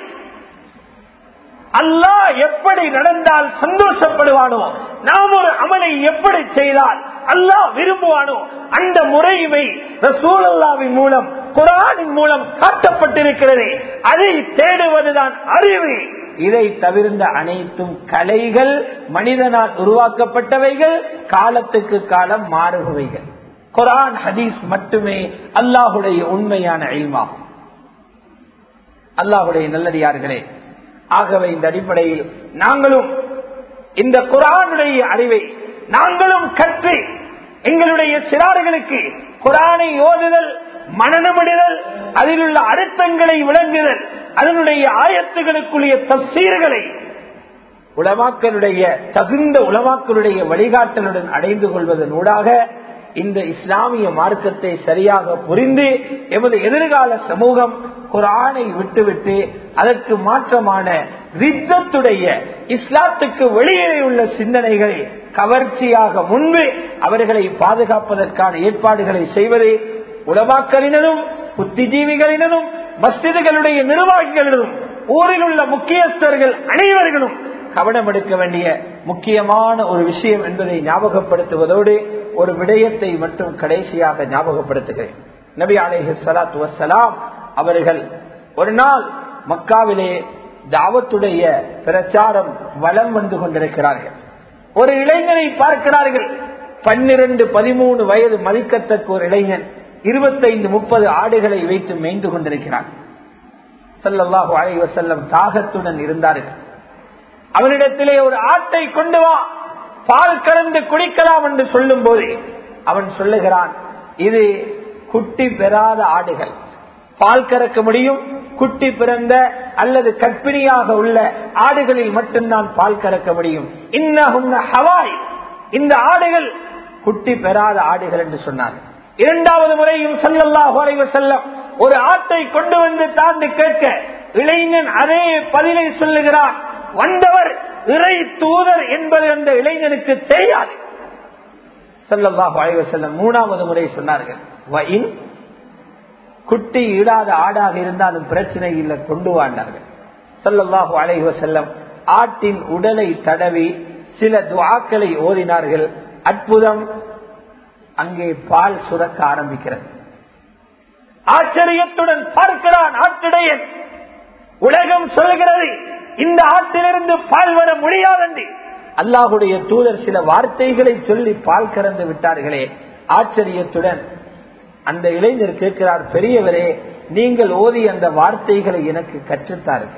அல்லாஹ் எப்படி நடந்தால் சந்தோஷப்படுவானோ நாம் ஒரு அமலை எப்படி செய்தால் அல்லாஹ் விரும்புவானோ அந்த முறைமை ரசூலல்லாவின் மூலம் குரானின் மூலம் காட்டப்பட்டிருக்கிறது அதை தேடுவதுதான் அறிவு இதை தவிர்ந்த அனைத்தும் கலைகள் மனிதனால் உருவாக்கப்பட்டவைகள் காலத்துக்கு காலம் மாறுபவைகள் குரான் ஹதீஸ் மட்டுமே அல்லாஹுடைய உண்மையான அழிமாகும் அல்லாஹுடைய நல்லடியார்களே ஆகவே இந்த அடிப்படையில் நாங்களும் இந்த குரானுடைய அறிவை நாங்களும் கற்று எங்களுடைய சிறார்களுக்கு குரானை ஓதுதல் மனநமிடுதல் அதில் உள்ள அர்த்தங்களை விளங்குதல் அதனுடைய ஆயத்துகளுக்குரிய தப்சீர்களை உலமாக்களுடைய தகுந்த உலமாக்களுடைய வழிகாட்டலுடன் அடைந்து கொள்வதனூடாக இந்த இஸ்லாமிய மார்க்கத்தை சரியாக புரிந்து எமது எதிர்கால சமூகம் குரானை விட்டுவிட்டு அதற்கு மாற்றமான ரித்தத்துடைய இஸ்லாத்துக்கு வெளியே உள்ள சிந்தனைகளை கவர்ச்சியாக முன்பு அவர்களை பாதுகாப்பதற்கான ஏற்பாடுகளை செய்வதே உலமாக்களினரும் புத்திஜீவிகளினரும் மஸ்திதுகளுடைய நிர்வாகிகளிலும் ஊரில் உள்ள முக்கியஸ்தர்கள் அனைவர்களும் கவனம் எடுக்க வேண்டிய முக்கியமான ஒரு விஷயம் என்பதை ஞாபகப்படுத்துவதோடு ஒரு விடயத்தை மட்டும் கடைசியாக ஞாபகப்படுத்துகிறேன் நபி அலேஹி சலாத்து வசலாம் அவர்கள் ஒரு நாள் மக்காவிலே தாவத்துடைய பிரச்சாரம் வளம் வந்து கொண்டிருக்கிறார்கள் ஒரு இளைஞனை பார்க்கிறார்கள் பன்னிரண்டு பதிமூணு வயது மதிக்கத்தக்க ஒரு இளைஞன் இருபத்தைந்து முப்பது ஆடுகளை வைத்து மேய்ந்து கொண்டிருக்கிறார் சல்லாஹு அலை வசல்லம் தாகத்துடன் இருந்தார்கள் அவனிடத்திலே ஒரு ஆட்டை கொண்டு வா பால் கலந்து குடிக்கலாம் என்று சொல்லும் போது அவன் சொல்லுகிறான் இது குட்டி பெறாத ஆடுகள் பால் கறக்க முடியும் குட்டி பிறந்த அல்லது கற்பிணியாக உள்ள ஆடுகளில் மட்டும்தான் பால் கறக்க முடியும் இன்ன ஹவாய் இந்த ஆடுகள் குட்டி பெறாத ஆடுகள் என்று சொன்னார் இரண்டாவது முறையும் செல்லல்லாஹு அலைஹி செல்லம் ஒரு ஆட்டை கொண்டு வந்து தாண்டி கேட்க இளைஞன் அதே பதிலை சொல்லுகிறான் வந்தவர் இறை தூதர் என்பது அந்த இளைஞனுக்கு தெரியாது செல்லல்லாஹு அலைஹி செல்லம் மூணாவது முறை சொன்னார்கள் வயின் குட்டி இடாத ஆடாக இருந்தாலும் பிரச்சனை இல்லை கொண்டு வாழ்ந்தார்கள் செல்லல்லாஹு அலைஹி செல்லம் ஆட்டின் உடலை தடவி சில துவாக்களை ஓதினார்கள் அற்புதம் அங்கே பால் சுரக்க ஆரம்பிக்கிறது ஆச்சரியத்துடன் பார்க்கிறான் ஆட்டிடையன் உலகம் சொல்கிறது இந்த ஆட்டிலிருந்து பால் வர முடியாதென்று அல்லாஹுடைய தூதர் சில வார்த்தைகளை சொல்லி பால் கறந்து விட்டார்களே ஆச்சரியத்துடன் அந்த இளைஞர் கேட்கிறார் பெரியவரே நீங்கள் ஓதி அந்த வார்த்தைகளை எனக்கு கற்றுத்தார்கள்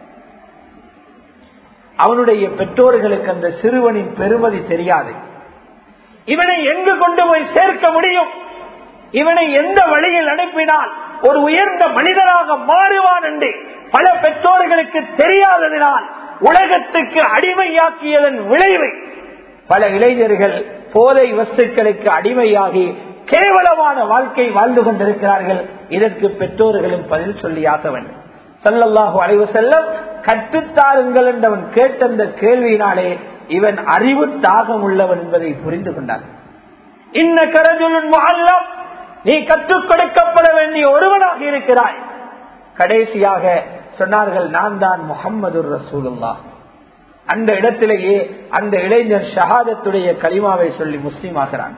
அவனுடைய பெற்றோர்களுக்கு அந்த சிறுவனின் பெருமதி தெரியாது இவனை எங்கு கொண்டு போய் சேர்க்க முடியும் இவனை எந்த வழியில் அனுப்பினால் ஒரு உயர்ந்த மனிதனாக மாறுவான் என்று பல பெற்றோர்களுக்கு தெரியாததினால் உலகத்துக்கு அடிமையாக்கியதன் விளைவு பல இளைஞர்கள் போதை வஸ்துக்களுக்கு அடிமையாகி கேவலமான வாழ்க்கை வாழ்ந்து கொண்டிருக்கிறார்கள் இதற்கு பெற்றோர்களும் பதில் சொல்லியாக வேண்டும் சல்லல்லாஹு அலைவு செல்லம் கற்றுத்தாருங்கள் என்றவன் கேட்ட அந்த கேள்வியினாலே இவன் அறிவு தாகம் உள்ளவன் என்பதை புரிந்து கொண்டான் இன்ன கரஜுலன் அல்லம் நீ கற்றுக் கொடுக்கப்பட வேண்டிய ஒருவனாக இருக்கிறாய் கடைசியாக சொன்னார்கள் நான் தான் முகம்மது ரசூலுல்லா அந்த இடத்திலேயே அந்த இளைஞர் ஷஹாதத்துடைய கலிமாவை சொல்லி முஸ்லீம் ஆகிறான்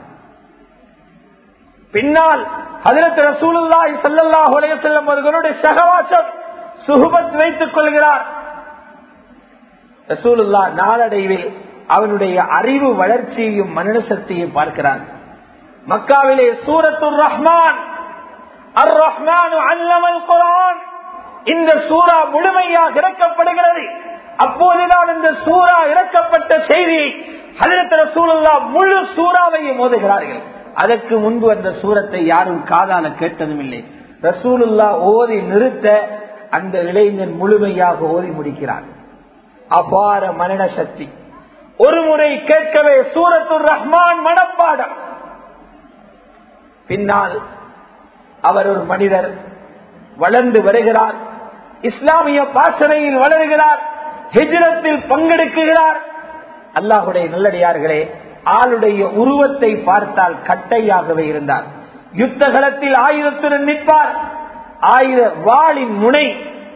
பின்னால் ஹதரத் ரசூலுல்லாஹி ஸல்லல்லாஹு அலைஹி வஸல்லம் அவர்களுடைய சகவாசம் சுஹபத் வைத்துக் கொள்கிறார் ரசூலுல்லா நாளடைவில் அவனுடைய அறிவு வளர்ச்சியையும் மனன சக்தியையும் பார்க்கிறான் மக்காவிலே சூரத்துர் ரஹ்மான் அர் ரஹ்மான் அல்லமல் குரான் இந்த சூரா முழுமையாக இறக்கப்படுகிறது அப்போதுதான் இந்த சூரா இறக்கப்பட்ட செய்தியை ஹதரத் ரசூலுல்லா முழு சூறாவையும் மோதுகிறார்கள் அதற்கு முன்பு அந்த சூரத்தை யாரும் காதால கேட்டதும் இல்லை ரசூலுல்லா ஓதி நிறுத்த அந்த இளைஞன் முழுமையாக ஓதி முடிக்கிறார் அபார மனன சக்தி ஒரு முறை கேட்கவே சூரத்துர் ரஹ்மான் மனப்பாடம் பின்னால் அவர் ஒரு மனிதர் வளர்ந்து வருகிறார் இஸ்லாமிய பாசனையில் வளர்கிறார் ஹிஜ்ரத்தில் பங்கெடுக்குகிறார் அல்லாஹுடைய நல்லடியார்களே ஆளுடைய உருவத்தை பார்த்தால் கட்டையாகவே இருந்தார் யுத்த களத்தில் ஆயுதத்துடன் நிற்பார் ஆயுத வாளின் முனை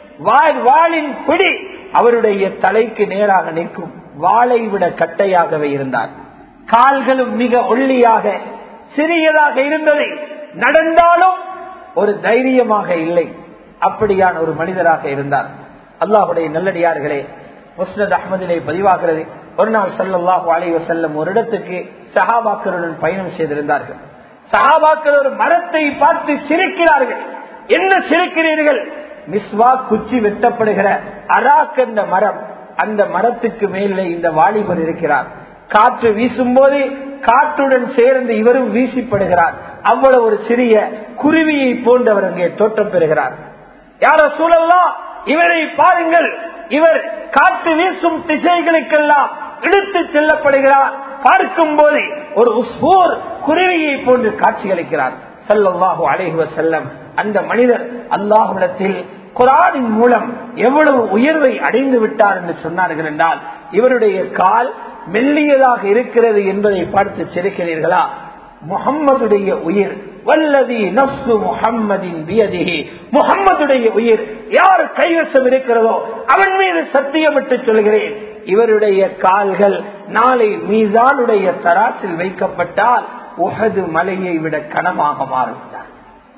வாளின் பிடி அவருடைய தலைக்கு நேராக நிற்கும் வாளை விட கட்டையாகவே இருந்தார் கால்களும் மிக ஒல்லியாக சிறியதாக இருந்தது நடந்தாலும் ஒரு தைரியமாக இல்லை அப்படியான ஒரு மனிதராக இருந்தார் அல்லாஹுடைய நல்லடியார்களே முஸ்னத் அஹமதிலே பதிவாகிறது ஒரு நாள் சல்லாஹூ அலைவ செல்லம் ஒரு இடத்துக்கு சஹாபாக்களுடன் பயணம் செய்திருந்தார்கள் சஹாபாக்கள் ஒரு மரத்தை பார்த்து சிரிக்கிறார்கள் என்ன சிரிக்கிறீர்கள் மிஸ்வா குச்சி வெட்டப்படுகிற அராக் என்ற மரம் அந்த மரத்துக்கு மேலே இந்த வாலிபர் இருக்கிறார் காற்று வீசும் போது காற்றுடன் சேர்ந்து இவரும் வீசிப்படுகிறார் அவ்வளவு ஒரு சிறிய குருவியை போன்றவர் அங்கே தோற்றம் பெறுகிறார் யார சூழல்லாம் இவரை பாருங்கள் இவர் காற்று வீசும் திசைகளுக்கெல்லாம் இழுத்து செல்லப்படுகிறார் பார்க்கும் போது ஒரு உஸ்பூர் குருவியை போன்று காட்சியளிக்கிறார் சல்லாஹு அலைஹுவ செல்லம் அந்த மனிதர் அல்லாஹுடத்தில் குரானின் மூலம் எவ்வளவு உயர்வை அடைந்து விட்டார் என்று சொன்னார்கள் என்றால் இவருடைய கால் மெல்லியதாக இருக்கிறது என்பதை பார்த்து சிரிக்கிறீர்களா முகம்மதுடைய உயிர் வல்லதி நப்சு முகம்மதின் வியதிகி முகம்மதுடைய உயிர் யார் கைவசம் இருக்கிறதோ அவன் மீது சத்தியமிட்டு சொல்கிறேன் இவருடைய கால்கள் நாளை மீசானுடைய தராசில் வைக்கப்பட்டால் உகது மலையை விட கனமாக மாறுகிறார்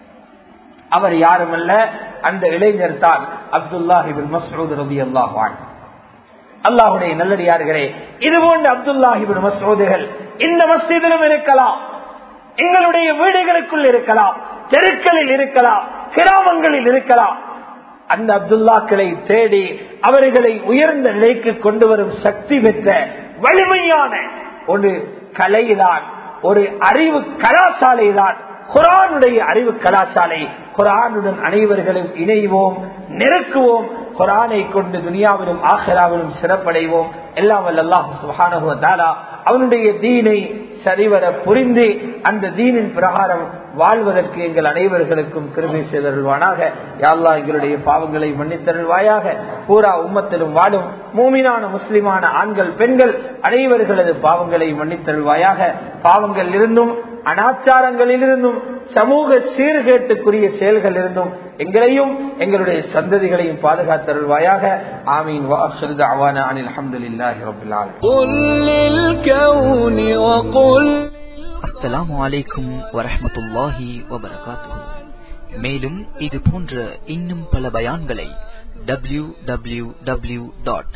அவர் யாருமல்ல அந்த இளைஞர் தான் அப்துல்லாஹிபின் மசூத் ரவி அல்லாஹான் அல்லாஹுடைய நல்லடியார்களே இது போன்ற அப்துல்லாஹிபின் மசூதுகள் இந்த மஸ்ஜிதிலும் இருக்கலாம் எங்களுடைய வீடுகளுக்குள் இருக்கலாம் தெருக்களில் இருக்கலாம் கிராமங்களில் இருக்கலாம் அந்த அப்துல்லாக்களை தேடி அவர்களை உயர்ந்த நிலைக்கு கொண்டு வரும் சக்தி பெற்ற வலிமையான ஒரு கலைதான் ஒரு அறிவு கலாசாலை தான் குரானுடைய அறிவு கலாசாலை குரானுடன் அனைவர்களும் இணைவோம் நெருக்குவோம் குரானை கொண்டு துனியாவிலும் ஆஹராவிலும் சிறப்படைவோம் எல்லாம் வல்ல அல்லாஹ் சுப்ஹானஹு வ தஆலா அவனுடைய தீனை சரிவர புரிந்து அந்த தீனின் பிரகாரம் வாழ்வதற்கு எங்கள் அனைவர்களுக்கும் கிருபை செய்தருள்வானாக யாழ்லா எங்களுடைய பாவங்களை மன்னித்தருள்வாயாக பூரா உம்மத்திலும் வாழும் மூமினான முஸ்லிமான ஆண்கள் பெண்கள் அனைவர்களது பாவங்களை மன்னித்தருள்வாயாக பாவங்கள் இருந்தும் அனாச்சாரங்களிலிருந்தும் சமூக சீர்கேட்டுக்குரிய செயல்கள் இருந்தும் எங்களையும் எங்களுடைய சந்ததிகளையும் பாதுகாத்தருள்வாயாக ஆமீன் வாசல் அவான அனில் அஹமதுல்லாஹி ரபில் قل للكون وقل அஸ்ஸலாமு அலைக்கும் வரஹ்மத்துல்லாஹி வபரகாத்துஹு மேலும் இது போன்ற இன்னும் பல பயான்களை W W W dot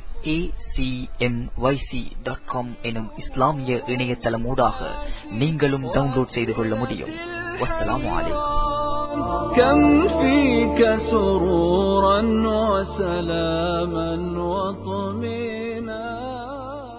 dot com எனும் இஸ்லாமிய இணையதளமூடாக நீங்களும் டவுன்லோட் செய்து கொள்ள முடியும் வஸ்ஸலாமு அலைக்கும் كم فيك سرورا وسلاما وطمئنا